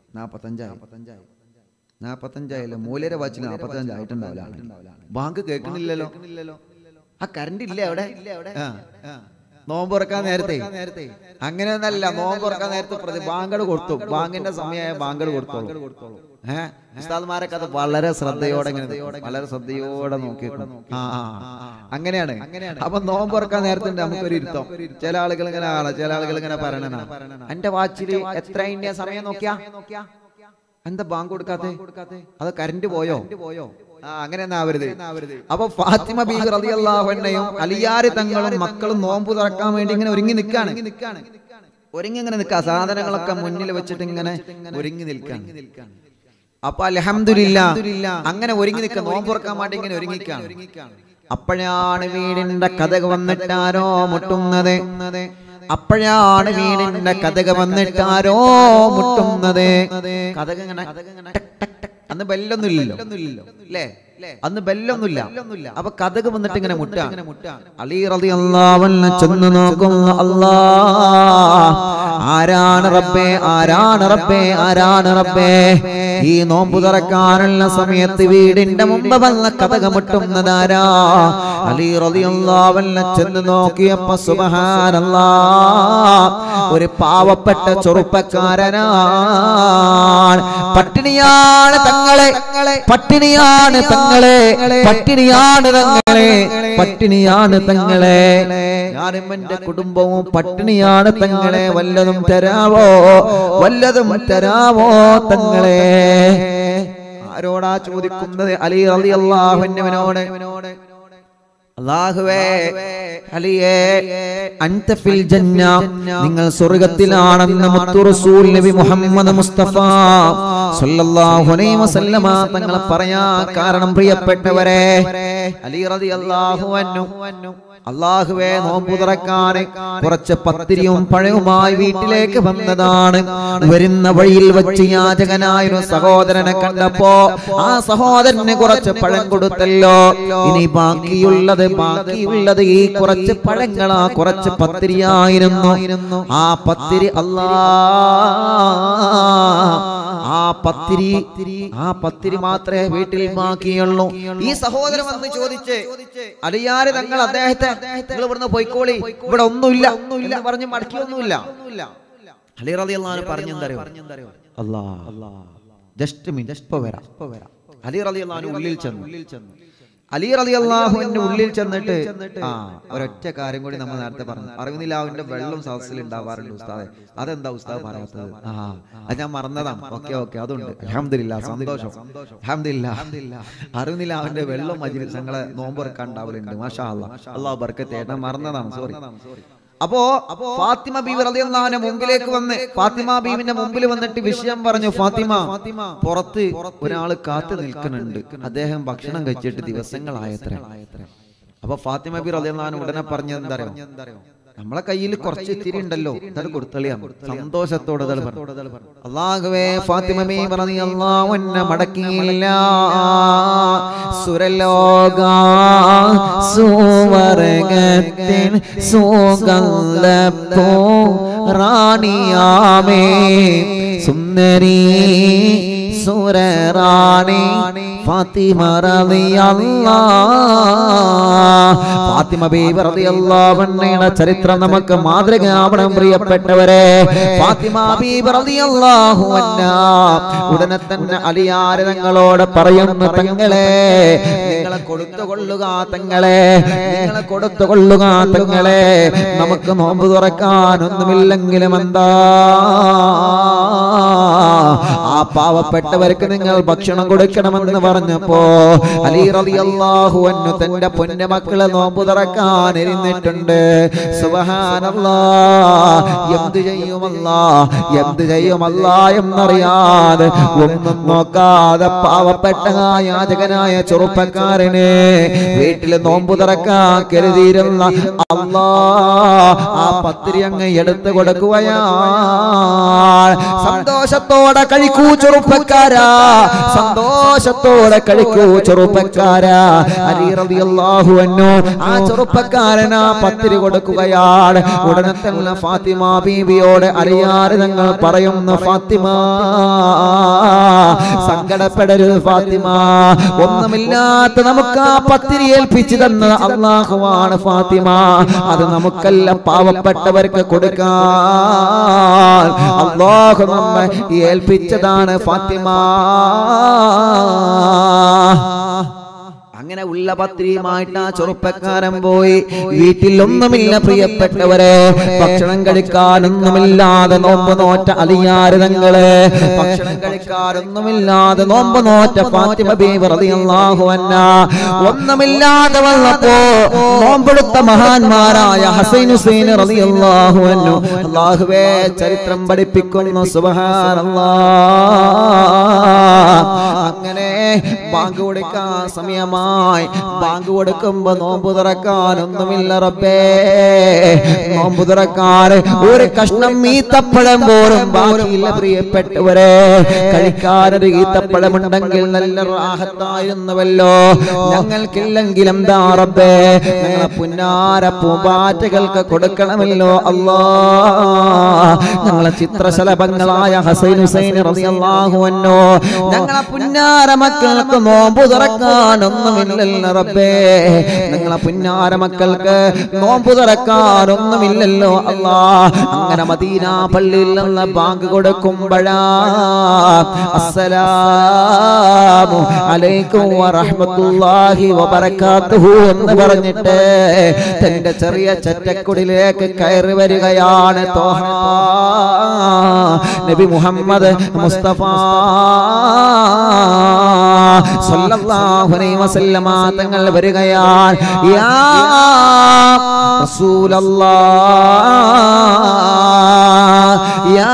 നാപ്പത്തഞ്ചായി നാപ്പത്തഞ്ചായല്ലോ മൂലര വാച്ചിൽ നാപ്പത്തഞ്ചായിട്ടുണ്ടാവില്ല ബാങ്ക് കേൾക്കണില്ലല്ലോ ആ കറണ്ട് ഇല്ല അവിടെ ആ. നോമ്പ് തുറക്കാൻ നേരത്തെ അങ്ങനെയൊന്നല്ല നോമ്പ് തുറക്കാൻ നേരത്തെ പ്രതി ബാങ്കട് കൊടുത്തു ബാങ്കിന്റെ സമയമായ ബാങ്കട് കൊടുത്തോളൂ ഏഹ് ഉസ്താദ്മാരൊക്കെ അത് വളരെ ശ്രദ്ധയോടെ ഇങ്ങനെ നിൽക്കും. വളരെ ശ്രദ്ധയോടെ നോക്കിയിട്ടുണ്ട് ആ ആ, ആ. അങ്ങനെയാണ് അപ്പൊ നോമ്പ് തുറക്കാൻ നേരത്തെ ഉണ്ട് നമുക്കൊരു ഇരുത്തം ചില ആളുകൾ ഇങ്ങനെ ആണ് ചില ആളുകൾ ഇങ്ങനെ പറയണ എന്റെ വാച്ചിൽ എത്ര ഇന്ത്യ സമയം നോക്കിയാ എന്താ ബാങ്ക് കൊടുക്കാത്തെ അത് കറണ്ട് പോയോ ആ അങ്ങനെ ആവരുത് അപ്പൊ ഫാത്തിമ ബീബി റളിയല്ലാഹു അൻഹയും അലിയാര് തങ്ങളും മക്കളും നോമ്പ് തുറക്കാൻ വേണ്ടി ഇങ്ങനെ ഒരുങ്ങി നിൽക്കാണ് ഒരുങ്ങി ഇങ്ങനെ നിൽക്കുക സാധനങ്ങളൊക്കെ മുന്നിൽ വെച്ചിട്ട് ഇങ്ങനെ ഒരുങ്ങി നിൽക്കാണ് അപ്പൊ അലഹമില്ല അങ്ങനെ ഒരുങ്ങി നിൽക്കുക നോമ്പ് തുറക്കാൻ വേണ്ടി ഇങ്ങനെ ഒരുങ്ങിക്കാണ് അപ്പോഴാണ് വീടിന്റെ കഥക വന്നിട്ടാരോ മുട്ടുന്നത് അപ്പോഴാണ് വീടിന്റെ കഥക വന്നിട്ടാരോ മുട്ടുന്നത് കഥക ഇങ്ങനെ ടക് ടക് ടക്. അന്ന് ബെല്ലൊന്നുമില്ലല്ലോ അല്ലേ അന്ന് ബെല്ലൊന്നുമില്ല അപ്പൊ കഥക വന്നിട്ട് ഇങ്ങനെ മുട്ടാണ് അലി റതി അള്ളാവല്ല ചെന്ന് നോക്കുന്ന അല്ലാ ആരാണ് റബ്ബേ ആരാണ് റബ്ബേ ആരാണ് റബ്ബേ ഈ നോമ്പ് തുറക്കാനുള്ള സമയത്ത് വീടിന്റെ മുമ്പ് വന്ന കഥക മുട്ടുന്നതാരാ അലി റതി അള്ളാവല്ല ചെന്ന് നോക്കിയപ്പോ സുബഹാനല്ലാ ഒരു പാവപ്പെട്ട ചെറുപ്പക്കാരനാണ് പട്ടിണിയാണ് തങ്ങളെ പട്ടിണിയാണ് തങ്ങളെ പട്ടിണിയാണ് തങ്ങളെ പട്ടിണിയാണ് തങ്ങളെ ഞാനും എന്റെ കുടുംബവും പട്ടിണിയാണ് തങ്ങളെ വല്ലതും തരാവോ വല്ലതും തരാവോ തങ്ങളെ ആരോടാ ചോദിക്കുന്നത് അലി അലി അള്ളാഹുവിനോട് അല്ലാഹുവേ അലിയേ അൻത ഫിൽ ജന്ന നിങ്ങൾ സ്വർഗ്ഗത്തിലാണെന്ന് മുത്തു റസൂൽ നബി മുഹമ്മദ് മുസ്തഫ സല്ലല്ലാഹു അലൈഹി വസല്ലമ തങ്ങൾ പറയാ കാരണം പ്രിയപ്പെട്ടവരെ അലി റളിയല്ലാഹു അൻഹു അള്ളാഹുവേ നോമ്പു തുറക്കാൻ കുറച്ച് പത്തിരിയും പഴവുമായി വീട്ടിലേക്ക് വന്നതാണ് വരുന്ന വഴിയിൽ വെച്ച് യാചകനായ ഒരു സഹോദരനെ കണ്ടപ്പോ ആ സഹോദരന് കുറച്ച് പഴം കൊടുത്തല്ലോ ഇനി ബാക്കിയുള്ളത് ബാക്കിയുള്ളത് ഈ കുറച്ച് പഴങ്ങളാ കുറച്ച് പത്തിരിയായിരുന്നു ആ പത്തിരി അല്ലാ ആ പത്തിരി ആ പത്തിരി മാത്രമേ വീട്ടിൽ ബാക്കിയുള്ളൂ ഈ സഹോദരൻ വന്ന് ചോദിച്ച് അലിയാര് തങ്ങൾ അദ്ദേഹത്തെ നിങ്ങൾ ഇവിടുന്ന് പോയിക്കോളി ഇവിടെ ഒന്നുമില്ല എന്ന് പറഞ്ഞ് മടക്കിയൊന്നുമില്ല അലി റതി അള്ളഹാൻ പറഞ്ഞെന്തറിയോ അല്ലാ ജസ്റ്റ് മിനിറ്റ് ഇപ്പൊ വരാം ഇപ്പൊ വരാം അലി റതി അള്ളഹാൻ ഉള്ളിൽ ചെന്നു അലി റതി അള്ളാഹുവിന്റെ ഉള്ളിൽ ചെന്നിട്ട് ആ ഒരൊറ്റ കാര്യം കൂടി നമ്മൾ നേരത്തെ പറഞ്ഞു അറിവിനിലാവിന്റെ വെള്ളം സദസ്സിൽ ഉണ്ടാവാറുണ്ട് ഉസ്താദെ അതെന്താ ഉസ്താദ് പറയാത്തത് ആ അത് ഞാൻ മറന്നതാണ് ഓക്കെ ഓക്കെ അതുണ്ട് അഹമ്മദില്ല സന്തോഷം അഹമ്മദില്ല അറിവിനിലാവിന്റെ വെള്ളം മജിലിസ് ഞങ്ങളെ നോമ്പുറക്കാൻ ഉണ്ടാവലുണ്ട് മാഷാ അല്ലാ അള്ളാഹു ബർക്കത്തെ ഞാൻ മറന്നതാണ് സോറി അപ്പോ ഫാത്തിമ ബീവി റളിയല്ലാഹുവിന്റെ മുമ്പിലേക്ക് വന്ന് ഫാത്തിമ ബീവിന്റെ മുമ്പിൽ വന്നിട്ട് വിഷയം പറഞ്ഞു ഫാത്തിമ പുറത്ത് ഒരാള് കാത്തു നിൽക്കുന്നുണ്ട് അദ്ദേഹം ഭക്ഷണം കഴിച്ചിട്ട് ദിവസങ്ങളായത്ര അപ്പൊ ഫാത്തിമ ബി റളിയല്ലാഹു ഉടനെ പറഞ്ഞത് എന്താ അറിയോ നമ്മളെ കയ്യിൽ കുറച്ച് ഇത്തിരി ഉണ്ടല്ലോ അത് കൊടുത്തളിയാണ് സന്തോഷത്തോടെ അതൾ പറഞ്ഞു അള്ളാഹുവേ ഫാത്തിമ ബീ റളിയല്ലാഹു അൻഹ മടക്കിയില്ല സുരലോക സുവർഗത്തിൻ സുഗന്ധപ്പൂ റാണിയാമേ സുന്ദരി സുരറാണി ഫാത്തിമ റളിയല്ലാഹ് ഫാത്തിമ ബീവി റളിയല്ലാഹു അൻഹയുടെ ചരിത്രം നമുക്ക് മാതൃകയാവണം പ്രിയപ്പെട്ടവരെ ഫാത്തിമ ബീവി റളിയല്ലാഹു അൻഹ ഉടനെ തന്നെ അലിയാര് തങ്ങളോട് പറയുന്നു തങ്ങളെ നിങ്ങളെ കൊടുത്തുകൊള്ളുക തങ്ങളെ നിങ്ങളെ കൊടുത്തുകൊള്ളുക തങ്ങളെ നമുക്ക് നോമ്പ് തുറക്കാനൊന്നുമില്ലെങ്കിലും എന്താ ആ പാവപ്പെട്ടവർക്ക് നിങ്ങൾ ഭക്ഷണം കൊടുക്കണമെന്ന് പറഞ്ഞപ്പോ അലി റളിയല്ലാഹു അൻഹു തന്റെ പൊന്ന മക്കളെ നോമ്പ് തുറക്കാൻ ഇരുന്നിട്ടുണ്ട് സുബ്ഹാനല്ലാ എന്ത് ചെയ്യുമല്ലാ എന്ത് ചെയ്യുമല്ല എന്നറിയാതെ ഒന്നും നോക്കാതെ പാവപ്പെട്ട ആ യാചകനായ ചെറുപ്പക്കാരന് വീട്ടിൽ നോമ്പ് തുറക്കാൻ കരുതിയിരുന്ന അല്ലാ ആ പത്തിരി അങ്ങ് എടുത്തു കൊടുക്കുകയാണ് സന്തോഷത്തോടെ കഴിക്കൂ ചെറുപ്പക്കാരാ സന്തോഷത്തോടെ കഴിക്കൂ ചെറുപ്പക്കാരാ അലി റളിയല്ലാഹു അൻഹു ആ ചെറുപ്പക്കാരൻ ആ പത്തിരി കൊടുക്കുകയാണ് ഉടനെ തന്നെ ഫാത്തിമ ബീവിയോട് അറിയാതെ ഞങ്ങൾ പറയുന്നു ഫാത്തിമ സങ്കടപ്പെടരുത് ഫാത്തിമ ഒന്നുമില്ലാത്ത നമുക്ക് ആ പത്തിരി ഏൽപ്പിച്ചു തന്ന അള്ളാഹുവാണ് ഫാത്തിമ അത് നമുക്കെല്ലാം പാവപ്പെട്ടവർക്ക് കൊടുക്കാൻ അള്ളാഹു നമ്മെ ഏൽപ്പിച്ചതാണ് ഫാത്തിമ അങ്ങനെ ഉള്ള പത്രിയുമായിട്ട് ആ ചെറുപ്പക്കാരൻ പോയി വീട്ടിൽ ഒന്നുമില്ല പ്രിയപ്പെട്ടവരെ ഭക്ഷണം കഴിക്കാനൊന്നുമില്ലാതെ നോമ്പ് നോറ്റ അലിയാരതങ്ങള് ഭക്ഷണം കഴിക്കാനൊന്നുമില്ലാതെ നോമ്പ് നോറ്റ ഫാത്തിമ ബീവി റളിയല്ലാഹു അൻഹ ഒന്നുമില്ലാതെ വന്നപ്പോ നോമ്പെടുത്ത മഹാന്മാരായ ഹസൈൻ ഹുസൈൻ റളിയല്ലാഹു അൻഹു അല്ലാഹുവേ ചരിത്രം പഠിപ്പിക്കുന്നു സുബ്ഹാനല്ലാഹ് അങ്ങനെ ബാങ്ക് കൊടുക്കാൻ സമയമായി ബാങ്ക് കൊടുക്കുമ്പോ നോമ്പ് തുറക്കാനൊന്നുമില്ല റബ്ബേ നോമ്പ് തുറക്കാൻ ഒരു കഷ്ണം ഈത്തപ്പഴം പോലും ബാക്കിയില്ല പ്രിയപ്പെട്ടവരെ കഴിക്കാനൊരു ഈത്തപ്പഴമുണ്ടെങ്കിൽ നല്ല റാഹത്തായിരുന്നുവല്ലോ ഞങ്ങൾക്കില്ലെങ്കിൽ എന്താ റബ്ബേ ഞങ്ങളെ പുന്നാര പൂമ്പാറ്റകൾക്ക് കൊടുക്കണമല്ലോ അല്ലാ ഞങ്ങളെ ചിത്രശലഭങ്ങളായ ഹസൈൻ ഹുസൈൻ റളിയല്ലാഹു അൻഹു ഞങ്ങളെ പുന്നാര മക്കൾക്ക് നോമ്പ് തുറക്കാനൊന്നുമില്ലല്ലോ റബ്ബേ ഞങ്ങളെ പുന്നാര മക്കൾക്ക് നോമ്പ് തുറക്കാനൊന്നുമില്ലല്ലോ അല്ലാ അങ്ങനെ മദീന പള്ളിയിൽ നിന്ന് ബാങ്ക് കൊടുക്കുമ്പോഴാ അസ്സലാമു അലൈക്കും വറഹ്മത്തുള്ളാഹി വബറകാതുഹു എന്ന് പറഞ്ഞിട്ട് തന്റെ ചെറിയ ചറ്റക്കുടിലേക്ക് കയറി വരികയാണ് തോഹ നബി മുഹമ്മദ് മുസ്തഫ സല്ലല്ലാഹു അലൈഹി വസല്ലമ തങ്ങൾ വരികയാണ് യാ റസൂലല്ലാഹ് യാ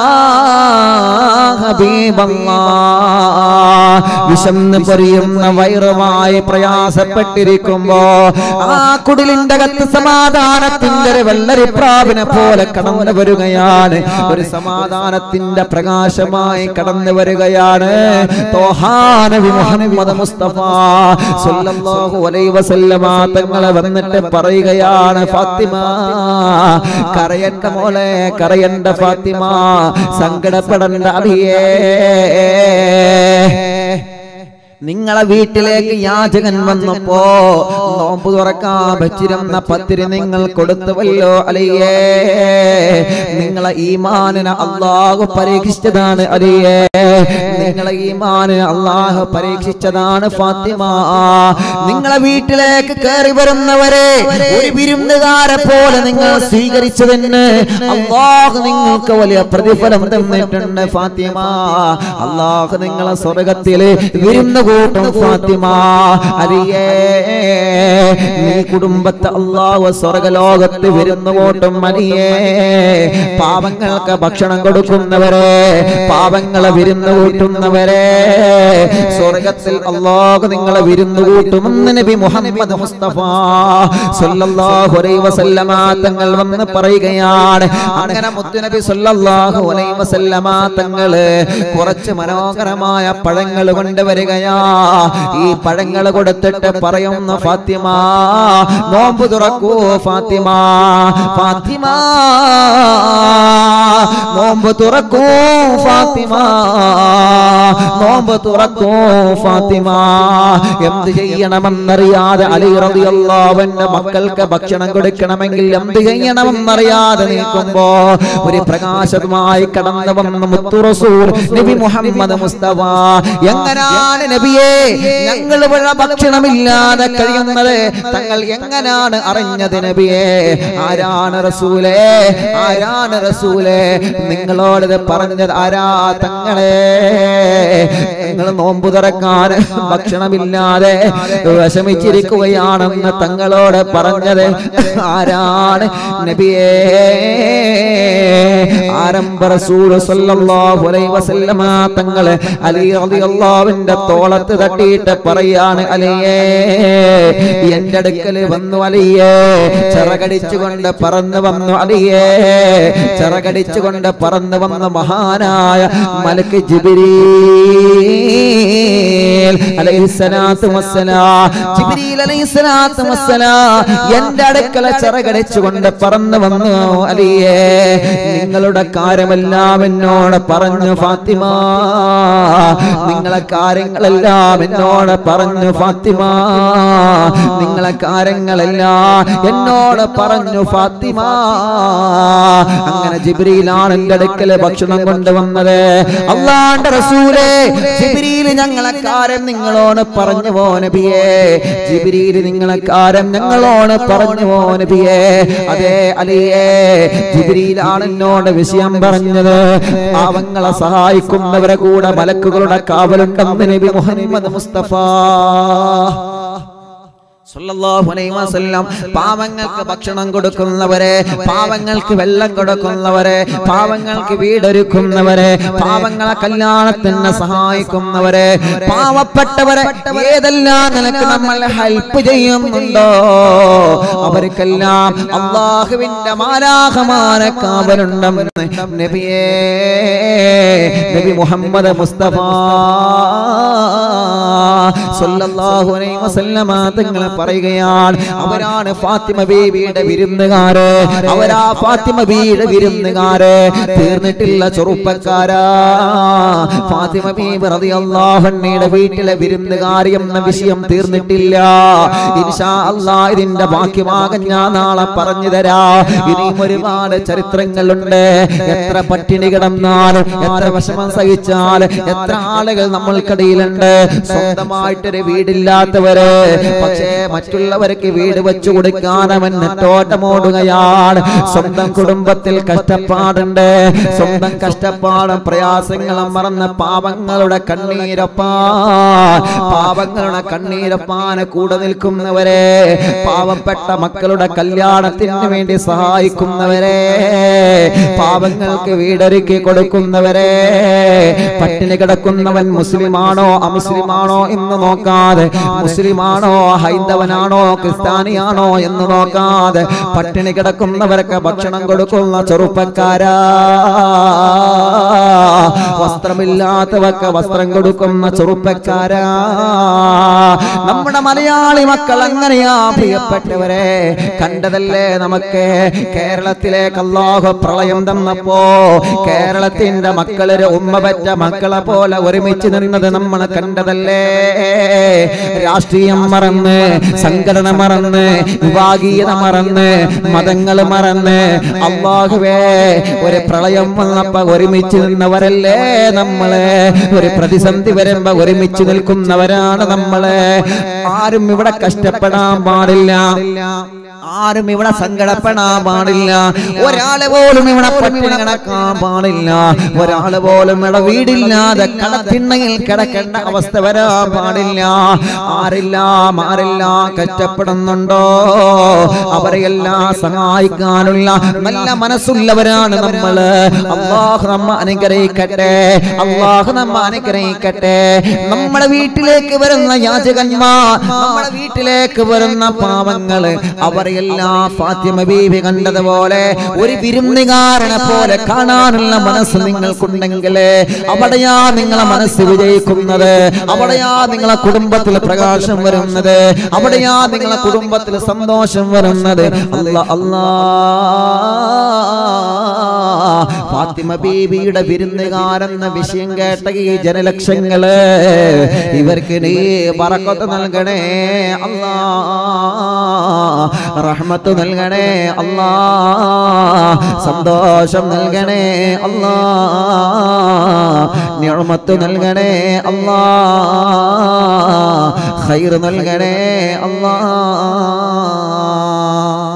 ഹബീബല്ലാഹ് വിശന്ന് പൊരിയുന്ന വയറുമായി പ്രയാസപ്പെട്ടിരിക്കുമ്പോ ആ കുടിലിന്റെ അകത്ത് സമാധാനത്തിന്റെ ഒരു വെള്ളരിപ്രാവിനെ പോലെ കടന്നു വരികയാണ് ഒരു സമാധാനത്തിന്റെ പ്രകാശമായി കടന്നു വരികയാണ് തോഹാനബി മുഹമ്മദ് മുസ്തഫ സല്ലല്ലാഹു അലൈഹി വസല്ലമ തങ്ങളെ വന്നിട്ട് പറയുകയാണ് ഫാത്തിമ കരയണ്ട മോളെ കരയണ്ട ഫാത്തിമ സങ്കടപ്പെടണ്ട അഭിയേ നിങ്ങളെ വീട്ടിലേക്ക് യാചകൻ വന്നപ്പോ നോമ്പ് തുറക്കാൻ വെച്ചിരുന്ന പത്തിരി നിങ്ങൾ കൊടുത്തുവല്ലോ അലിയേ നിങ്ങളെ ഈമാനിനെ അള്ളാഹു പരീക്ഷിച്ചതാണ് അലിയേ നിങ്ങളെ ഈമാനിനെ അള്ളാഹു പരീക്ഷിച്ചതാണ് ഫാത്തിമ നിങ്ങളെ വീട്ടിലേക്ക് കയറി വരുന്നവരെ ഒരു വിരുന്നുകാരെ പോലെ നിങ്ങൾ സ്വീകരിച്ചതിന് അള്ളാഹു നിങ്ങൾക്ക് വലിയ പ്രതിഫലം തന്നിട്ടുണ്ട് ഫാത്തിമ അള്ളാഹു നിങ്ങളെ സ്വർഗത്തില് വിരുന്ന് കൂട്ടും ഫാത്തിമ അരിയേ നീ കുടുംബത്തെ അള്ളാഹു സ്വർഗലോകത്ത് വിരുന്ന് കൂട്ടും അരിയേ പാവങ്ങൾക്ക് ഭക്ഷണം കൊടുക്കുന്നവരെ പാവങ്ങളെ വിരുന്ന് കൂട്ടുന്നവരെ സ്വർഗത്തിൽ അള്ളാഹു നിങ്ങളെ വിരുന്ന് കൂട്ടുമെന്ന് നബി മുഹമ്മദ് മുസ്തഫ സല്ലല്ലാഹു അലൈഹി വസല്ലമ തങ്ങൾ വന്ന് പറയുകയാണ് അങ്ങനെ മുത്തുനബി സല്ലല്ലാഹു അലൈഹി വസല്ലമ തങ്ങള് കുറച്ച് മനോഹരമായ പഴങ്ങൾ കൊണ്ടുവരികയാ ഈ പഴങ്ങൾ കൊടുത്തിട്ട് പറയുന്ന ഫാത്തിമ നോമ്പ് തുറക്കൂ ഫാത്തിമ ഫാത്തിമ നോമ്പ് തുറക്കൂ ഫാത്തിമ നോമ്പ് തുറക്കൂ ഫാത്തിമ എന്ത് ചെയ്യണമെന്നറിയാതെ അലി റളിയല്ലാഹുവിന്റെ മക്കൾക്ക് ഭക്ഷണം കൊടുക്കണമെങ്കിൽ എന്ത് ചെയ്യണമെന്നറിയാതെ നിൽക്കുമ്പോ ഒരു പ്രകാശമായി കടന്നു വന്ന മുത്തു റസൂൽ നബി മുഹമ്മദ് മുസ്തഫ എങ്ങനാണ് നബിയെ ഞങ്ങൾ ഇവിടെ ഭക്ഷണമില്ലാതെ കഴിയുന്നത് തങ്ങൾ എങ്ങനാണ് അറിഞ്ഞത് നബിയെ ആരാണ് റസൂലേ ആരാണ് റസൂലേ നിങ്ങളോട് ഇത് പറഞ്ഞത് ആരാ തങ്ങളെ നിങ്ങൾ നോമ്പ് തുറക്കാൻ ഭക്ഷണമില്ലാതെ വിഷമിച്ചിരിക്കുകയാണെന്ന് തങ്ങളോട് പറഞ്ഞത് ആരാണ് നബിയേ ആരംഭ റസൂൽ സല്ലല്ലാഹു അലൈഹി വസല്ലമ തങ്ങളെ അലി റളിയല്ലാഹുവിന്റെ തോളത്ത് തട്ടിയിട്ട് പറയാണ് അലിയേ എന്റെ അടുക്കൽ വന്നു അലിയേ ചിറകടിച്ചുകൊണ്ട് പറന്നു വന്നു അലിയേ ചിറകടിച്ച് ചിറകടിച്ചുകൊണ്ട് പറന്നു വന്ന മഹാനായ മലക്ക് ജിബിരീൽ അലൈഹിസ്സലാത്തു വസ്സലാം ജിബ്രീൽ അലൈഹിസ്സലാത്തു വസ്സലാം എന്റെ അടുക്കല ചിറകടിച്ചുകൊണ്ട് പറന്നു വന്നു അലിയേ നിങ്ങളുടെ കാര്യമെല്ലാം എന്നോട് പറഞ്ഞു ഫാത്തിമ നിങ്ങളെ കാര്യങ്ങളെല്ലാം എന്നോട് പറഞ്ഞു ഫാത്തിമ നിങ്ങളെ കാര്യങ്ങളെല്ലാം എന്നോട് പറഞ്ഞു ഫാത്തിമ അങ്ങനെ ജിബ്രീലാണ് എന്റെ അടുക്കല് ഭക്ഷണം കൊണ്ടുവന്നത് അള്ളാന്റെ റസൂലേ ജിബ്രീൽ ഞങ്ങളെ കാര്യം നിങ്ങളോട് പറഞ്ഞു പോ നബിയേ ജിബ്രീൽ നിങ്ങളെ കാര്യം ഞങ്ങളോട് പറഞ്ഞു പോ നബിയേ അതെ അലിയേ ജിബ്രീലാണ് എന്നോട് വിഷയം പറഞ്ഞത് പാവങ്ങളെ സഹായിക്കുന്നവരെ കൂടെ മലക്കുകളുടെ കാവലുണ്ടെന്ന് നബി മുഹമ്മദ് മുസ്തഫ സല്ലല്ലാഹു അലൈഹി വസല്ലം പാവങ്ങൾക്ക് ഭക്ഷണം കൊടുക്കുന്നവരെ പാവങ്ങൾക്ക് വെള്ളം കൊടുക്കുന്നവരെ പാവങ്ങൾക്ക് വീടൊരുക്കുന്നവരെ പാവങ്ങളെ കല്യാണത്തിന് സഹായിക്കുന്നവരെ പാവപ്പെട്ടവരെ ഏതെല്ലാം നിനക്ക് നമ്മൾ ഹെൽപ്പ് ചെയ്യുന്നുണ്ടോ അവർക്കെല്ലാം അള്ളാഹുവിന്റെ മാലാഹമാരെ കാവലുണ്ടെന്ന് നബിയേ നബി മുഹമ്മദ് മുസ്തഫ സല്ലല്ലാഹു അലൈഹി വസല്ലമ തങ്ങൾ പറയുകയാണ് അവരാണ് ഫാത്തിമ ബീവിയുടെ വിരുന്നുകാര് അവരാ ഫാത്തിമ ബീവിയുടെ വിരുന്നുകാര് തീർന്നിട്ടില്ല ചെറുപ്പക്കാരാ ഫാത്തിമ ബീബി റളിയല്ലാഹു അൻഹയുടെ വീട്ടിലെ വിരുന്നുകാരി എന്ന വിഷയം തീർന്നിട്ടില്ല ഇൻഷാ അല്ലാഹ് ഇതിന്റെ ബാക്കി ഭാഗം ഞാൻ നാളെ പറഞ്ഞു തരാ ഇനിയും ഒരുപാട് ചരിത്രങ്ങളുണ്ട് എത്ര പട്ടിണി കിടന്നാലും എത്ര വിഷമം സഹിച്ചാൽ എത്ര ആളുകൾ നമ്മൾക്കിടയിലുണ്ട് സ്വന്തമായിട്ടൊരു വീടില്ലാത്തവര് പക്ഷേ മറ്റുള്ളവർക്ക് വീട് വെച്ചു കൊടുക്കാൻ അവൻ നെട്ടോട്ടമോടുകയാണ് സ്വന്തം കുടുംബത്തിൽ കഷ്ടപ്പാടുണ്ട് സ്വന്തം കഷ്ടപ്പാടും പ്രയാസങ്ങളും മറന്ന് പാവങ്ങളുടെ കണ്ണീരപ്പാ പാവങ്ങളുടെ കണ്ണീരപ്പാന് കൂടെ നിൽക്കുന്നവരെ പാവപ്പെട്ട മക്കളുടെ കല്യാണത്തിന് വേണ്ടി സഹായിക്കുന്നവരെ പാവങ്ങൾക്ക് വീടൊരുക്കി കൊടുക്കുന്നവരെ പട്ടിണി കിടക്കുന്നവൻ മുസ്ലിമാണോ അമുസ്ലിമാണോ എന്ന് നോക്കാതെ മുസ്ലിമാണോ ഹൈന്ദവനാണോ ക്രിസ്ത്യാനിയാണോ എന്ന് നോക്കാതെ പട്ടിണി കിടക്കുന്നവർക്ക് ഭക്ഷണം കൊടുക്കുന്ന ചെറുപ്പക്കാരാ വസ്ത്രമില്ലാത്തവർക്ക് വസ്ത്രം കൊടുക്കുന്ന ചെറുപ്പക്കാരാ നമ്മുടെ മലയാളി മക്കൾ അങ്ങനെയാ പ്രിയപ്പെട്ടവരെ കണ്ടതല്ലേ നമുക്ക് കേരളത്തിലേക്ക് അല്ലാഹു പ്രളയം തന്നപ്പോ കേരളത്തിന്റെ മക്കളൊരു ഉമ്മ പറ്റ മക്കളെ പോലെ ഒരുമിച്ച് നിന്നത് നമ്മൾ കണ്ടതല്ലേ രാഷ്ട്രീയം മറന്ന് സംഘടന മറന്ന് വിഭാഗീയത മറന്ന് മതങ്ങൾ മറന്ന് അള്ളാഹുവേ ഒരു പ്രളയം വന്നപ്പോ ഒരുമിച്ച് നിന്നവരല്ലേ നമ്മള് ഒരു പ്രതിസന്ധി വരുമ്പോ ഒരുമിച്ച് നിൽക്കുന്നവരാണ് നമ്മള് ആരും ഇവിടെ കഷ്ടപ്പെടാൻ പാടില്ല ആരും ഇവിടെ സങ്കടപ്പെടാൻ പാടില്ല ഒരാളെ പോലും ഇവിടെ പട്ടിണി കിടക്കാൻ പാടില്ല ഒരാള് പോലും ഇവിടെ വീടില്ലാതെ കടത്തിണ്ണയിൽ കിടക്കേണ്ട അവസ്ഥ വരാൻ പാടില്ല ആരെല്ലാം ആരെല്ലാം കഷ്ടപ്പെടുന്നുണ്ടോ അവരെയെല്ലാം സഹായിക്കാനുള്ള നല്ല മനസ്സുള്ളവരാണ് നമ്മള് അള്ളാഹു നമ്മ അനുഗ്രഹിക്കട്ടെ അള്ളാഹു നമ്മ അനുഗ്രഹിക്കട്ടെ നമ്മുടെ വീട്ടിലേക്ക് വരുന്ന യാചകന്മാർ നമ്മുടെ വീട്ടിലേക്ക് വരുന്ന പാവങ്ങള് അവരെല്ലാം ഫാത്തിമ ബീവി കണ്ടതുപോലെ ഒരു വിരുന്നുകാരനെ പോലെ കാണാനുള്ള മനസ്സ് നിങ്ങൾക്കുണ്ടെങ്കിൽ അവിടെയാ നിങ്ങളെ മനസ്സ് വിജയിക്കുന്നത് അവിടെയാ നിങ്ങളെ കുടുംബത്തിൽ പ്രകാശം വരുന്നത് അവിടെയാ നിങ്ങളെ കുടുംബത്തിൽ സന്തോഷം വരുന്നത് അല്ല അല്ലാ ഫാത്തിമ ബീവിയുടെ വിരുന്നുകാരെന്ന വിഷയം കേട്ട ഈ ജനലക്ഷങ്ങള് ഇവർക്ക് നീ പറക്കത്ത് നൽകണേ അല്ലാ റഹ്മത്ത് നൽകണേ അല്ലാ സന്തോഷം നൽകണേ അല്ലാ നിഴമത്ത് നൽകണേ അല്ലാ ഖൈർ നൽകണേ അല്ലാ